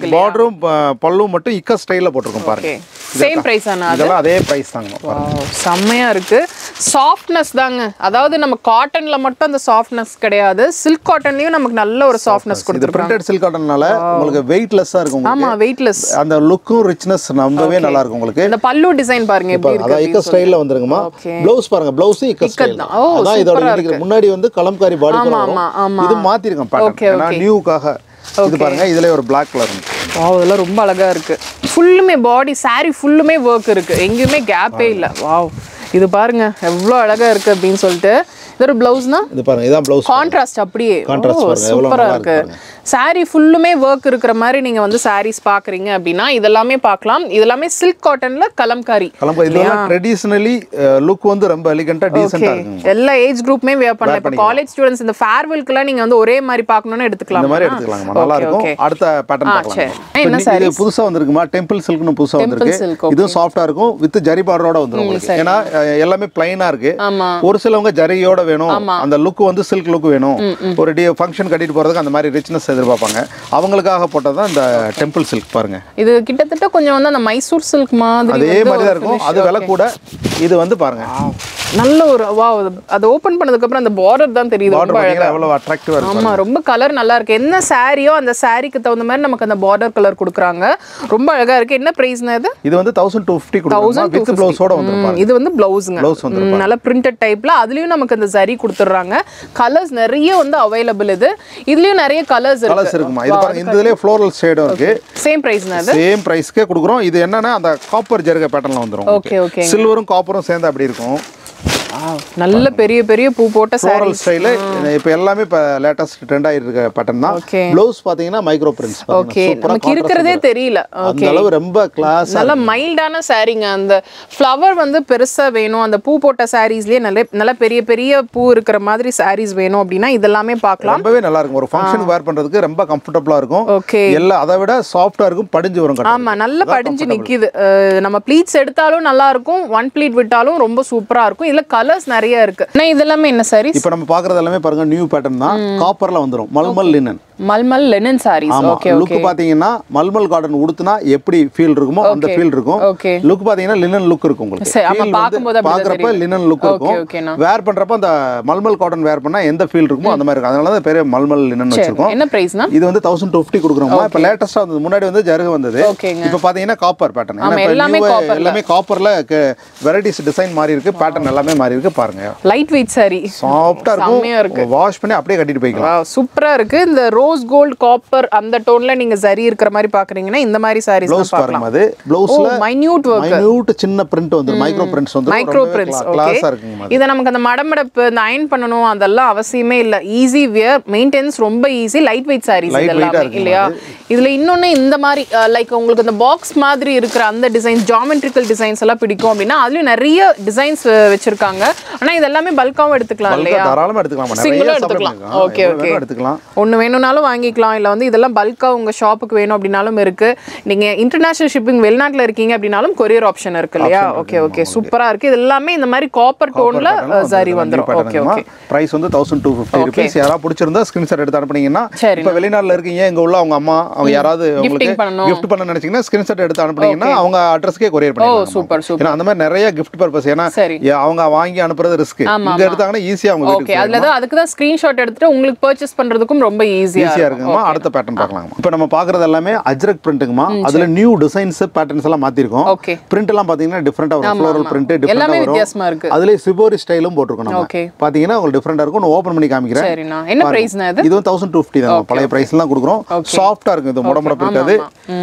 இருக்கு இல்லையா பார்டரும் பல்லும் மட்டும் இக்க ஸ்டைலில் போட்டிருக்கோம் ஓகே பாருங்க சேம் பிரைஸ் ஆனா இதெல்லாம் அதே ப்ரைஸ் தாங்க பாருங்க Wow, செம்மையா இருக்கு சாஃப்ட்னஸ் தாங்க அதாவது நம்ம காட்டன்ல மட்டும் அந்த சாஃப்ட்னஸ் கிடையாது சில்க் காட்டன்லயும் நமக்கு நல்ல ஒரு சாஃப்ட்னஸ் இது கொடுத்துருக்காங்க பிரிண்டட் சில்க் காட்டன்னால உங்களுக்கு வெயிட்லெஸ்ஸாக இருக்கும் உங்களுக்கு ஆமா வெயிட்லெஸ் அந்த லுக்கும் ரிச்னஸ் ரொம்பவே நல்லா இருக்கும் உங்களுக்கு இந்த பல்லு டிசைன் பாருங்க எப்படி இருக்கு அதான் இக்க ஸ்டைல்ல வந்துருங்கம்மா Okay. ப்ளவுஸ் பாருங்க ப்ளவுஸ் இக்க ஸ்டைல் தான். ஓ, அதான் இதோட unique. முன்னாடி வந்து கலம்காரி பாடி ஆமா, ஆமா. இது மாத்திருக்கேன் Okay, பேட்டர்ன் ஏன்னா நியூக்காக இது பாருங்க இதுல ஒரு Black கலர் வாவ் இதெல்லாம் ரொம்ப அழகா இருக்கு ஃபுல்லுமே பாடி saree ஃபுல்லுமே ஒர்க் இருக்கு எங்கேயுமே கேப்பே இல்ல வாவ் இது பாருங்க எவ்வளோ அழகா இருக்கு அப்படின்னு சொல்லிட்டு இது ஒரு பிளவுஸ்னா இது பாருங்க இதான் ப்ளவுஸ் கான்ட்ராஸ்ட் அப்படியே Contrast பாருங்க, எவ்வளவு சூப்பரா நல்லா இருக்கு இருக்கு saree ஃபுல்லுமே ஒர்க் இருக்கிற மாதிரி நீங்க வந்து sarees பாக்குறீங்க அப்படின்னா இதெல்லாமே பார்க்கலாம் இதெல்லாமே சில்க் காட்டன்ல கலம்காரி கலம்காரி இதெல்லாம் ட்ரெடிஷனலி லுக் வந்து ரொம்ப எலிகண்டா டீசெண்டா ஓகே இருக்குங்க எல்லா ஏஜ் குரூப்புமே வேர் பண்ணலாம் இப்போ காலேஜ் ஸ்டூடெண்ட்ஸ் இந்த ஃபேர்வெல்க்குலாம் நீங்க வந்து ஒரே மாதிரி பார்க்கணும்னு எடுத்துக்கலாம் இந்த மாதிரி எடுத்துக்கலாங்கம்மா நல்லா இருக்கும் அடுத்த பேட்டர்ன் சரி. பார்க்கலாம் என்ன இப்ப இது புதுசா வந்திருக்குமா டெம்பிள் சில்க்னு புதுசா silk, வந்திருக்கு இதுவும் சாஃப்டா இருக்கும் வித் ஜரி பார்டரோட வந்துரும் உங்களுக்கு ஏன்னா அஹ், எல்லாமே பிளைனா இருக்கு ஆமா ஒரு சிலவங்க ஜரியோட வேணும் அந்த லுக் வந்து சில்க் லுக் வேணும் ஒரு டி ஃபங்க்ஷன் கட்டிட்டு போறதுக்கு அந்த மாதிரி ரிச்னஸ் எதிர்பார்ப்பாங்க அவங்களுக்காக போட்டது தான் இந்த டெம்பிள் சில்க் பாருங்க இது கிட்டத்தட்ட கொஞ்சம் வந்து அந்த மைசூர் சில்க் மாதிரி அதே வந்து மாதிரி ஒரு தான் இருக்கும் finish. அது விலை கூட இது வந்து பாருங்க நல்ல ஒரு வா அது ஓபன் பண்ணதுக்கு அப்புறம் அந்த பார்டர் தான் தெரியுது பார்டர் ரொம்ப பார்த்தீங்கன்னா எவ்வளவு அட்ராக்டிவா இருக்கும் ஆமா ரொம்ப கலர் நல்லா இருக்கு என்ன சாரியோ அந்த சாரிக்கு தகுந்த மாதிரி நமக்கு அந்த பார்டர் கலர் கொடுக்குறாங்க ரொம்ப அழகா இருக்கு என்ன பிரைஸ்னா இது இது வந்து தௌசண்ட் டூ ஃபிஃப்டி கொடுக்கும் வித் ப்ளவுஸோட வந்துருப்பாங்க ம், இது வந்து பிளவுஸுங்க Blouse வந்துரும் நல்ல பிரிண்டட் டைப்ல அதுலயும் நமக்கு அந்த சரி கொடுத்துட்றாங்க கலர்ஸ் நிறைய வந்து அவைலபிள் இது இதுலயும் நிறைய கலர்ஸ் கலர்ஸ் இருக்கு இருக்குமா இது பாருங்க இந்த இதுலயே ஃப்ளோரல் ஷேடும் இருக்கு சேம் பிரைஸ்னா அது சேம் பிரைஸ்க்கே கொடுக்குறோம் இது என்னன்னா அந்த காப்பர் ஜெருக பேட்டர்ல வந்துரும் ஓகே ஓகே சில்வரும் காப்பரும் சேர்ந்து அப்படி இருக்கும் நல்ல பெரிய பெரிய பூ போட்ட சாரி ஃப்ளோரல் ஸ்டைலு இப்போ எல்லாமே இப்போ லேட்டஸ்ட் ட்ரெண்ட் ஆகிட்டு இருக்க பேட்டர்ன் தான் Okay. ப்ளவுஸ் பார்த்தீங்கன்னா மைக்ரோ பிரிண்ட்ஸ் ஓகே நமக்கு இருக்கிறதே தெரியல அந்த அளவு ரொம்ப கிளாஸ் நல்ல மைல்டான சாரீங்க அந்த ஃப்ளவர் வந்து பெருசா வேணும் அந்த பூ போட்ட சாரீஸ்லயே நல்ல நல்ல பெரிய பெரிய பூ இருக்கிற மாதிரி சாரீஸ் வேணும் அப்படின்னா இதெல்லாமே பார்க்கலாம் ரொம்பவே நல்லா இருக்கும் ஒரு ஃபங்க்ஷன் வேர் பண்றதுக்கு ரொம்ப கம்ஃபர்டபுளா இருக்கும் ஓகே எல்லாம் அதை விட சாஃப்டா இருக்கும் படிஞ்சு வரும் கட்டை ஆமா நல்ல படிஞ்சு நிக்குது அஹ் நம்ம ப்ளீட்ஸ் எடுத்தாலும் நல்லா இருக்கும் ஒன் ப்ளீட் விட்டாலும் ரொம்ப சூப்பரா இருக்கும் இதுல கலர்ஸ் நிறைய இருக்கு நான் இதெல்லாமே என்ன சாரீஸ் இப்போ நம்ம பார்க்கறது எல்லாமே பாருங்க நியூ பேட்டர்ன் தான் காப்பர்ல வந்துரும் mulmul linen mulmul linen sarees ஆமா ஓகே லுக் பாத்தீங்கன்னா மல்மல் காட்டன் உடுத்துனா எப்படி ஃபீல் இருக்குமோ அந்த ஃபீல் இருக்கும் ஓகே லுக் பாத்தீங்கன்னா லினன் லுக் இருக்கும் உங்களுக்கு சரி, ஆமா, Feel வந்து பார்க்கும்போது அப்படிதான் பார்க்கறப்ப லினன் லுக் ஓகே இருக்கும் ஓகேண்ணா வேர் பண்றப்ப அந்த மல்மல் காட்டன் வேர் பண்ணா எந்த ஃபீல் இருக்குமோ அந்த மாதிரி இருக்கும் அதனால தான் பேரு மல்மல் லினன் வச்சிருக்கோம் என்ன பிரைஸ்னா இது வந்து தௌசண்ட் டூ ஃபிஃப்டி கொடுக்குறோமா இப்போ லேட்டஸ்ட்டாக வந்தது முன்னாடி வந்து ஜருகு வந்தது ஓகேங்க இப்போ பார்த்தீங்கன்னா காப்பர் பேட்டர்ன் ஆமா, எல்லாமே copper ல. எல்லாமே காப்பரில் வெரைட்டிஸ் டிசைன் மாறி இருக்கு பேட்டர்ன் எல்லாமே மாறி இருக்கு பாருங்க லைட் வெயிட் சாரி சாஃப்டாக செம்மையா இருக்கு. இருக்கும் வாஷ் பண்ணி அப்படியே கட்டிட்டு போய்க்கலாம் சூப்பரா இருக்கு இந்த ரோஸ் கோல்ட் காப்பர் அந்த டோன்ல நீங்க சரி இருக்கிற மாதிரி பாக்குறீங்கன்னா இந்த மாதிரி சாரீஸ் ப்ளவுஸ் பார்க்கலாம் பாருங்க அது ஓ ப்ளவுஸ்ல மைன்யூட் ஒர்க் மைன்யூட் சின்ன பிரிண்ட் வந்து மைக்ரோ பிரிண்ட்ஸ் வந்து மைக்ரோ பிரிண்ட்ஸ் ஓகே கிளாஸாக இருக்குங்க இதை நமக்கு அந்த மடமடப்பு இந்த அயன் பண்ணணும் அதெல்லாம் அவசியமே இல்ல ஈஸி வியர் மெயின்டெனன்ஸ் ரொம்ப easy light weight sarees Light weight-ஆ இதெல்லாம் இருக்குங்க இல்லையா இதுல இன்னொன்னு இந்த மாதிரி லைக் உங்களுக்கு அந்த பாக்ஸ் மாதிரி இருக்கிற அந்த டிசைன் ஜாமெட்ரிக்கல் டிசைன்ஸ் எல்லாம் பிடிக்கும் அப்படின்னா அதுலயும் நிறைய டிசைன்ஸ் வச்சிருக்காங்க ஆனா இது எல்லாமே பல்காவும் எடுத்துக்கலாம் இல்லையா தாராளமாக எடுத்துக்கலாம் Single-ஆ நிறைய எடுத்துக்கலாம். சாப்பிடலாம் Okay, okay. எடுத்துக்கலாம் ஒன்று வேணும்னாலும் வாங்கிக்கலாம் இல்லை வந்து இதெல்லாம் பல்காக உங்கள் ஷாப்புக்கு வேணும் அப்படின்னாலும் இருக்கு நீங்கள் இன்டர்நேஷனல் ஷிப்பிங் வெளிநாட்டில் இருக்கீங்க அப்படின்னாலும் கொரியர் ஆப்ஷன் இருக்கு இல்லையா ஓகே ஓகே சூப்பராக இருக்கு இது எல்லாமே இந்த மாதிரி காப்பர் டோனில் சரி வந்துடும் ஓகே ஓகே பிரைஸ் வந்து தௌசண்ட் டூ ஃபிஃப்டி ருபீஸ் யாராவது பிடிச்சிருந்தா ஸ்கிரீன்ஷாட் எடுத்து அனுப்புனீங்கன்னா சரி இப்போ வெளிநாட்டுல இருக்கீங்க இங்க உள்ள அவங்க அம்மா அவங்க யாராவது உங்களுக்கு பண்ணணும். gift பண்ண நினைச்சீங்கன்னா ஸ்கிரீன்ஷாட் எடுத்து அனுப்புனீங்கன்னா அவங்க அட்ரஸ்க்கே கொரியர் ஓ பண்ணிடலாம் சூப்பர் சூப்பர் ஏன்னா அந்த மாதிரி நிறைய gift பர்பஸ் ஏன்னா சரி. ஏ, அவங்க வாங்கி அனுப்புறது ரிஸ்க் ஆமா, இங்க எடுத்தாங்கன்னா ஈஸியா அவங்க ஓகே வீட்டுக்கு அதில் தான் அதுக்கு தான் ஸ்க்ரீன்ஷாட் எடுத்துட்டு உங்களுக்கு பர்ச்சேஸ் பண்ணுறதுக்கும் ரொம்ப ஈஸியாக ஈஸியா இருக்குங்கம்மா அடுத்த பேட்டர்ன் பார்க்கலாம் இப்போ நம்ம பாக்குறது எல்லாமே அஜ்ரக் பிரிண்ட்டுங்கம்மா அதுல நியூ டிசைன்ஸ் பேட்டர்ன்ஸ் எல்லாம் மாத்திருக்கோம் ஓகே பிரிண்ட் எல்லாம் பாத்தீங்கன்னா டிஃப்ரெண்டா வரும் ஃப்ளோரல் பிரிண்ட் எல்லாமே டிஃப்ரெண்டா வரும் வித்தியாசமா இருக்கு அதுல சிபோரி ஸ்டைலும் போட்டிருக்கோம் நம்ம ஓகே பாத்தீங்கன்னா உங்களுக்கு டிஃப்ரெண்டா இருக்கும் நான் ஓபன் பண்ணி காமிக்கிறேன் சரிண்ணா என்ன ப்ரைஸ்னா இது இது வந்து தௌசண்ட் டூ ஃபிஃப்டி தான் பழைய ப்ரைஸ்லாம் கொடுக்குறோம் சாஃப்டாக இருக்கும் இது முடமுடப்பு இருக்காது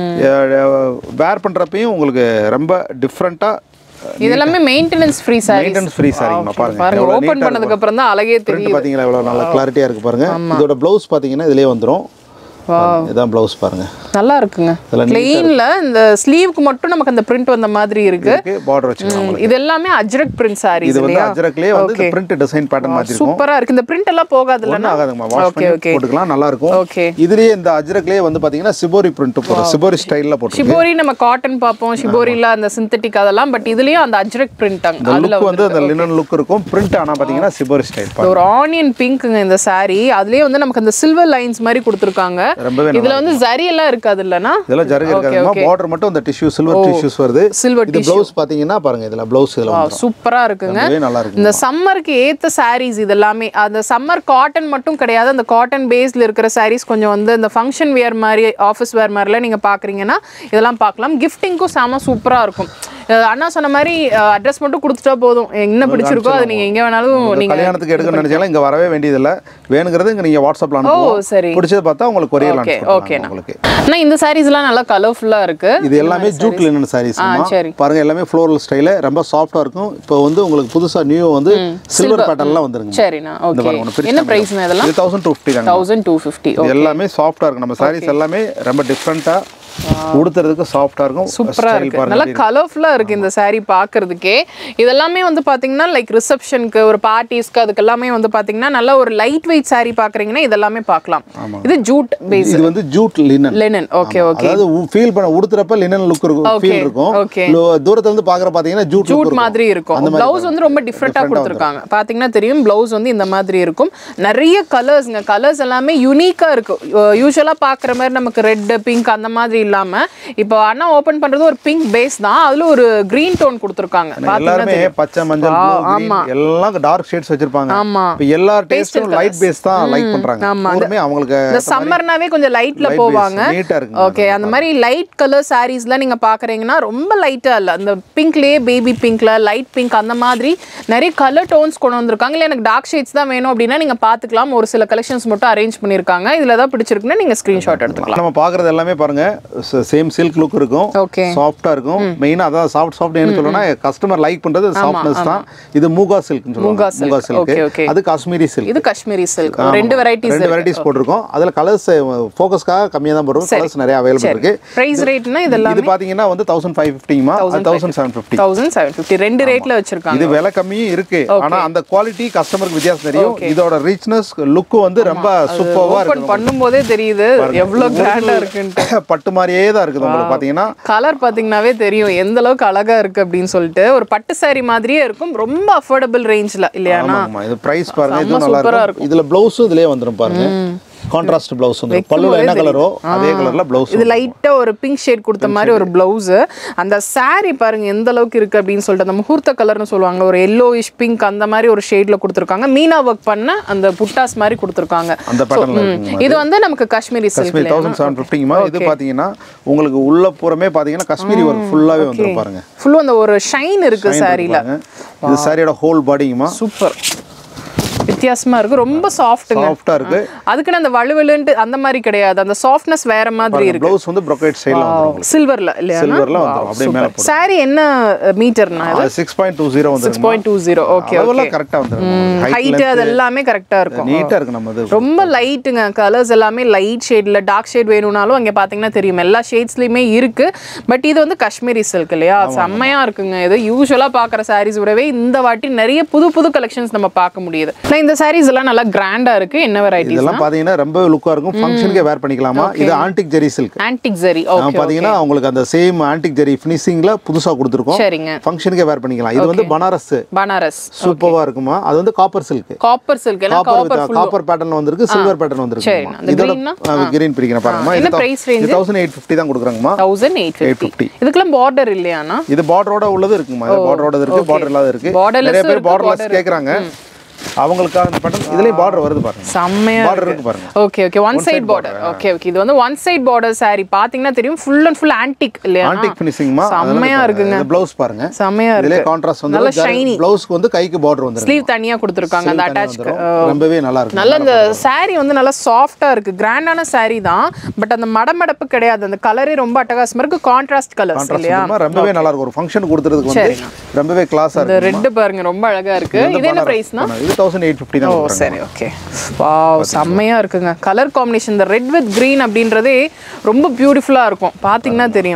வேர் பண்ணுறப்பையும் உங்களுக்கு ரொம்ப டிஃப்ரெண்ட்டாக இதெல்லாமே maintenance free sarees maintenance free சாரிங்கம்மா பாருங்க பாருங்க எவ்வளவு ஓப்பன் neat ஆ பண்ணதுக்கு அப்புறம் தான் அழகே பிரிண்ட் தெரியும் பார்த்தீங்களா எவ்வளோ நல்லா கிளாரிட்டியாக இருக்கு பாருங்க இதோட ப்ளவுஸ் பார்த்தீங்கன்னா இதுலேயே வந்துரும் இதான் ப்ளவுஸ் பாருங்க நல்லா இருக்குங்க இதெல்லாம் பிளெயின்ல இந்த ஸ்லீவ்க்கு மட்டும் நமக்கு அந்த பிரிண்ட் வந்த மாதிரி இருக்கு பார்டர் வச்சுக்கலாம் ம், இது எல்லாமே அஜ்ரக் பிரிண்ட் சாரீஸ் இது வந்து இல்லையா அஜரக்லேயே வந்து இந்த பிரிண்ட் டிசைன் பேட்டர்ன் மாற்றிருக்கோம் சூப்பரா இருக்கு இந்த பிரிண்ட் எல்லாம் போகாது ஒன்றும் இல்லைன்னா ஆகாதுங்கம்மா வாஷ் ஓகே பண்ணி ஓகே போட்டுக்கலாம் நல்லா இருக்கும் ஓகே இதுலயே இந்த அஜரக்லேயே வந்து பார்த்தீங்கன்னா சிபோரி பிரிண்ட் போடுறோம் சிபோரி ஸ்டைலில் போட்டு ஷிபோரி நம்ம காட்டன் பார்ப்போம் ஷிபோரில அந்த சிந்தட்டிக் அதெல்லாம் பட் இதுலயும் அந்த அஜ்ரக் பிரிண்ட் இந்த அதுல லுக் வந்து அந்த லினன் லுக் இருக்கும் பிரிண்ட் ஆனால் பார்த்தீங்கன்னா சிபோரி ஸ்டைல் இந்த ஒரு ஆனியன் பிங்க்குங்க இந்த saree அதுலயே வந்து நமக்கு அந்த சில்வர் லைன்ஸ் மாதிரி கொடுத்துருக்காங்க ரொம்பவே இதுல வந்து ஜரி எல்லாம் இருக்காது இல்லனா இதெல்லாம் ஜருகு இருக்காதுமா பார்டர் மட்டும் அந்த டிஷ்யூ சில்வர் டிஷ்யூஸ் வருது சில்வர் இது ப்ளவுஸ் பாத்தீங்கன்னா பாருங்க இதுல ப்ளவுஸ் இதுல வந்துரும். சூப்பரா இருக்குங்க ரொம்பவே நல்லா இருக்கு இந்த சம்மருக்கு ஏத்த சாரீஸ் இது எல்லாமே அந்த சம்மர் காட்டன் மட்டும் கிடையாது அந்த காட்டன் பேஸ்ல இருக்கிற சாரீஸ் கொஞ்சம் வந்து இந்த ஃபங்க்ஷன் வேர் மாதிரி ஆஃபீஸ் வேர் மாதிரிலாம் நீங்க பாக்குறீங்கன்னா இதெல்லாம் பார்க்கலாம் கிஃப்டிங்க்கும் செம சூப்பரா இருக்கும் அஹ் அண்ணா சொன்ன மாதிரி அட்ரஸ் மட்டும் கொடுத்துட்டா போதும் என்ன பிடிச்சிருக்கோ அது நீங்க எங்க வேணாலும் நீங்க கல்யாணத்துக்கு எடுக்கணும்னு நினைச்சாலும் இங்க வரவே வேண்டியதில்ல வேணுங்கிறது இங்க நீங்க வாட்ஸ்அப்ல ஓ அனுப்புவோம் சரி பிடிச்சது பார்த்தா உங்களுக்கு கொரியர் ஓகே அனுப்பிச்சு ஓகேண்ணா உங்களுக்கு அண்ணா இந்த சாரீஸ் எல்லாம் நல்லா கலர்ஃபுல்லா இருக்கு இது எல்லாமே ஜூட் லினன் சாரீஸ் சரி. பாருங்க எல்லாமே ஃப்ளோரல் ஸ்டைல ரொம்ப சாஃப்டா இருக்கும் இப்போ வந்து உங்களுக்கு புதுசா நியூ வந்து சில்வர் பேட்டர்ன்லாம் வந்துருங்க சரிண்ணா இந்த ஓகே பாருங்க ஒன்று பிரிச்சு என்ன பிரைஸ்ண்ணா இதெல்லாம் இது தௌசண்ட் டூ ஃபிஃப்டி தாங்க தௌசண்ட் டூ ஃபிஃப்டி இது எல்லாமே சாஃப்டா இருக்கும் நம்ம சாரீஸ் எல்லாமே ரொம்ப டிஃப்ரெண்டா உடுத்துறதுக்கு சாஃப்டா இருக்கும் சூப்பரா Style இருக்கு பாருங்க நல்லா கலர்ஃபுல்லா இருக்கு இந்த saree பார்க்கிறதுக்கே இதெல்லாமே வந்து பாத்தீங்கன்னா லைக் ரிசப்ஷனுக்கு ஒரு பார்ட்டிஸ்க்கு அதுக்கு எல்லாமே வந்து பாத்தீங்கன்னா நல்ல ஒரு லைட் வெயிட் saree பாக்குறீங்கன்னா இதெல்லாமே பார்க்கலாம் இது ஜூட் பேஸ் இது வந்து jute linen linen okay okay அதாவது ஃபீல் பண்ண உடுத்துறப்ப லினன் லுக் இருக்கும் ஃபீல் இருக்கும் okay. லோ- தூரத்துல இருந்து பாக்குற பாத்தீங்கன்னா ஜூட் ஜூட் மாதிரி இருக்கும் பிளவுஸ் வந்து ரொம்ப டிஃப்ரெண்டா கொடுத்துருக்காங்க பாத்தீங்கன்னா தெரியும் பிளவுஸ் வந்து இந்த மாதிரி இருக்கும் நிறைய கலர்ஸ்ங்க கலர்ஸ் எல்லாமே யூனிக்கா இருக்கு யூஸ்வலா பாக்குற மாதிரி நமக்கு ரெட் பிங்க் அந்த மாதிரி இல்லாம இப்போ அண்ணா ஓபன் பண்றது ஒரு பிங்க் பேஸ் தான் அதுல ஒரு கிரீன் டோன் கொடுத்துருக்காங்க பாத்தீங்கன்னா எல்லாருமே தெரியும். பச்சை மஞ்சள் Wow, blue, green ஆமா. எல்லாம் டார்க் ஷேட்ஸ் வச்சிருப்பாங்க ஆமா. இப்ப எல்லா டேஸ்டும் லைட் பேஸ் தான் லைக் பண்றாங்க ஆமா. பூராமே அவங்களுக்கு இந்த சம்மர்னாவே கொஞ்சம் லைட்ல light போவாங்க base, neat ஆ இருக்குங்க. ஓகே அந்த மாதிரி லைட் கலர் சாரீஸ்லாம் நீங்க பாக்குறீங்கன்னா ரொம்ப லைட்டா இல்ல அந்த பிங்க்லயே பேபி பிங்க்ல லைட் பிங்க் அந்த மாதிரி நிறைய கலர் டோன்ஸ் கொண்டு வந்திருக்காங்க இல்ல எனக்கு டார்க் ஷேட்ஸ் தான் வேணும் அப்படின்னா நீங்க பாத்துக்கலாம் ஒரு சில கலெக்ஷன்ஸ் மட்டும் அரேஞ்ச் பண்ணிருக்காங்க இதுல ஏதாவது பிடிச்சிருக்குன்னா நீங்க ஸ்கிரீன்ஷாட் எடுத்துக்கலாம் நம்ம பாக்குறது எல்லாமே பாருங்க சேம் சில்க் லுக் இருக்கும் ஓகே சாஃப்டா இருக்கும் மெயினா அதான் சாஃப்ட் சாஃப்ட் என்ன சொல்லணும்னா கஸ்டமர் லைக் பண்றது சாஃப்ட்னஸ் தான் இது மூகா சில்க்னு சொல்லுவாங்க muga silk. Muga silk Okay, okay. அது காஷ்மீரி சில்க் இது காஷ்மீரி சில்க் ரெண்டு வெரைட்டிஸ் ரெண்டு வெரைட்டிஸ் போட்டிருக்கோம் அதுல கலர்ஸ் ஃபோக்கஸ்க்காக கம்மியா தான் போடுறோம் கலர்ஸ் நிறைய அவைலபிள் இருக்கு பிரைஸ் ரேட்னா இதெல்லாம் இது பாத்தீங்கன்னா வந்து தௌசண்ட் ஃபைவ் ஃபிஃப்டிமா thousand seven fifty thousand seven fifty ரெண்டு ரேட்ல வச்சிருக்காங்க இது விலை கம்மியும் இருக்கு ஆனா அந்த குவாலிட்டி கஸ்டமருக்கு வித்தியாசம் தெரியும் இதோட ரிச்னஸ் லுக் வந்து ரொம்ப சூப்பர்வா ஓபன் இருக்கு பண்ணும்போதே தெரியுது எவ்வளவு கிராண்டா இருக்குன்ட்டு பட்டு மாதிரியே தான் இருக்குது உங்களுக்கு பாத்தீங்கன்னா கலர் பாத்தீங்கன்னாவே தெரியும் எந்த அளவுக்கு அழகா இருக்கு அப்படின்னு சொல்லிட்டு ஒரு பட்டு saree மாதிரியே இருக்கும் ரொம்ப அஃபோர்டபுள் ரேஞ்ச்ல இல்லையானா ஆமா இது பிரைஸ் பாருங்க இது செம்ம நல்லா சூப்பரா இருக்கும் இதுல பிளவுஸும் இதுலயே வந்துரும் பாருங்க கான்ட்ராஸ்ட் பிளவுஸ் வந்து பல்லுல என்ன கலரோ அதே கலர்ல பிளவுஸ் இது லைட்டா ஒரு பிங்க் ஷேட் கொடுத்த மாதிரி ஒரு பிளவுஸ் அந்த saree பாருங்க எந்த அளவுக்கு இருக்கு அப்படின்னு சொல்லிட்டு அந்த முகூர்த்த கலர்னு சொல்லுவாங்க ஒரு எல்லோயிஷ் பிங்க் அந்த மாதிரி ஒரு ஷேட்ல கொடுத்துருக்காங்க மீனா ஒர்க் பண்ண அந்த புட்டாஸ் மாதிரி கொடுத்துருக்காங்க அந்த பேட்டர்ல இருக்குங்க இது வந்து நமக்கு Kashmiri silk Kashmir thousand seven ஃபிஃப்டிங்கமா இது பாத்தீங்கன்னா உங்களுக்கு உள்ள பூரமே பாத்தீங்கன்னா காஷ்மீரி ஒர்க் ஃபுல்லாவே வந்துரும் பாருங்க ஃபுல்லும் அந்த ஒரு ஷைன் இருக்கு சாரில பாருங்க. இது சாரியோட ஹோல் பாடிங்கமா சூப்பர் வித்தியாசமா இருக்கு ரொம்ப சாஃப்ட்டுங்க சாஃப்டா இருக்கு அதுக்குன்னு அந்த வலுவலுன்ட்டு அந்த மாதிரி கிடையாது அந்த சாஃப்ட்னஸ் வேற மாதிரி இருக்கு ப்ளவுஸ் வந்து ப்ரொக்கேட் ஸ்டைல்ல வந்துரும் சில்வர்ல இல்லையா சில்வர்ல வந்துரும் அப்படியே மேல போடும் சாரி என்ன மீட்டர்னா சிக்ஸ் பாயிண்ட் டூ ஜீரோ வந்துரும் பாயிண்ட் டூ ஜீரோ ஓகே அளவெல்லாம் கரெக்டா வந்துரும் ஹைட் ஹைட் அது எல்லாமே கரெக்டா இருக்கும் நீட்டா இருக்கு நம்ம இது ரொம்ப லைட்டுங்க கலர்ஸ் எல்லாமே லைட் ஷேட்ல டார்க் ஷேட் வேணும்னாலும் அங்கே பார்த்தீங்கன்னா தெரியும் எல்லா ஷேட்ஸ்லையுமே இருக்கு பட் இது வந்து காஷ்மீரி சில்க் இல்லையா செம்மையா இருக்குங்க இது யூஸ்வலாக பார்க்குற சாரீஸ் விடவே இந்த வாட்டி நிறைய புது புது கலெக்ஷன்ஸ் நம்ம பார்க்க முடியுது நான் இந்த சாரீஸ் எல்லாம் நல்லா கிராண்டா இருக்கு என்ன வெரைட்டிஸ் இதெல்லாம் பாத்தீங்கன்னா ரொம்ப லுக்கா இருக்கும் ஃபங்க்ஷனுக்கே வேர் பண்ணிக்கலாமா இது antique zari silk antique zari okay பாத்தீங்கன்னா உங்களுக்கு அந்த சேம் ஆன்டிக் ஜெரி ஃபினிஷிங்ல புதுசா கொடுத்துருக்கோம் சரிங்க ஃபங்க்ஷனுக்கே வேர் பண்ணிக்கலாம் இது வந்து பனாரஸ் பனாரஸ் சூப்பர்வா இருக்குமா அது வந்து காப்பர் சில்க் காப்பர் சில்க் எல்லாம் காப்பர் காப்பர் காப்பர் பேட்டர்ன் வந்திருக்கு சில்வர் பேட்டர்ன் வந்திருக்கு சரிண்ணா. அந்த இதோட green-னா? கிரீன் பிரிக்கிறேன் பாருங்கம்மா என்ன price range? இது தௌசண்ட் எயிட் ஃபிஃப்டி தான் கொடுக்குறாங்கம்மா தௌசண்ட் எயிட் ஃபிஃப்டி இதுக்கெல்லாம் பார்டர் இல்லையாண்ணா இது பார்டரோட உள்ளது இருக்குமா இது பார்டரோட இருக்கு பார்டர் இல்லாத இருக்கு Borderless நிறைய பேர் இருக்கு, பார்டர்லெஸ் border கேக்குறாங்க அவங்களுக்காக இந்த பேட்டர்ன் இதுலயும் பார்டர் வருது பாருங்க செம்மையா பார்டர் இருக்கு பாருங்க okay okay one side border okay okay இது வந்து ஒன் சைட் பார்டர் saree பாத்தீங்கன்னா தெரியும் ஃபுல் அண்ட் ஃபுல் ஆன்டிக் இல்லையா ஆன்டிக் ஃபினிஷிங்மா செம்மையா இருக்குங்க ப்ளவுஸ் பாருங்க செம்மையா இதுல இருக்கு கான்ட்ராஸ்ட் நல்ல வந்து shiny. ப்ளவுஸ்க்கு வந்து கைக்கு பார்டர் வந்துரும் ஸ்லீவ் தனியா கொடுத்துருக்காங்க அந்த அட்டாச் ரொம்பவே நல்லா இருக்கு நல்ல இந்த saree வந்து நல்லா சாஃப்டா இருக்கு கிராண்டான saree தான் பட் அந்த மடமடப்பு கிடையாது அந்த கலரே ரொம்ப அட்டகாசமா இருக்கு கான்ட்ராஸ்ட் கலர்ஸ் இல்லையா கான்ட்ராஸ்ட் ரொம்பவே நல்லா இருக்கும் ஒரு ஃபங்க்ஷன் கொடுத்துறதுக்கு வந்து ரொம்பவே கிளாஸா இந்த இருக்கு ரெட் பாருங்க ரொம்ப அழகா இருக்கு இது என்ன பிரைஸ்னா இது தௌசண்ட் எயிட் ஃபிஃப்டி தான் ஓ சரி ஓகே வாவ் செம்மையா இருக்குங்க கலர் காம்பினேஷன் இந்த ரெட் வித் green அப்படின்றதே ரொம்ப பியூட்டிஃபுல்லா இருக்கும் பாத்தீங்கன்னா தெரியும்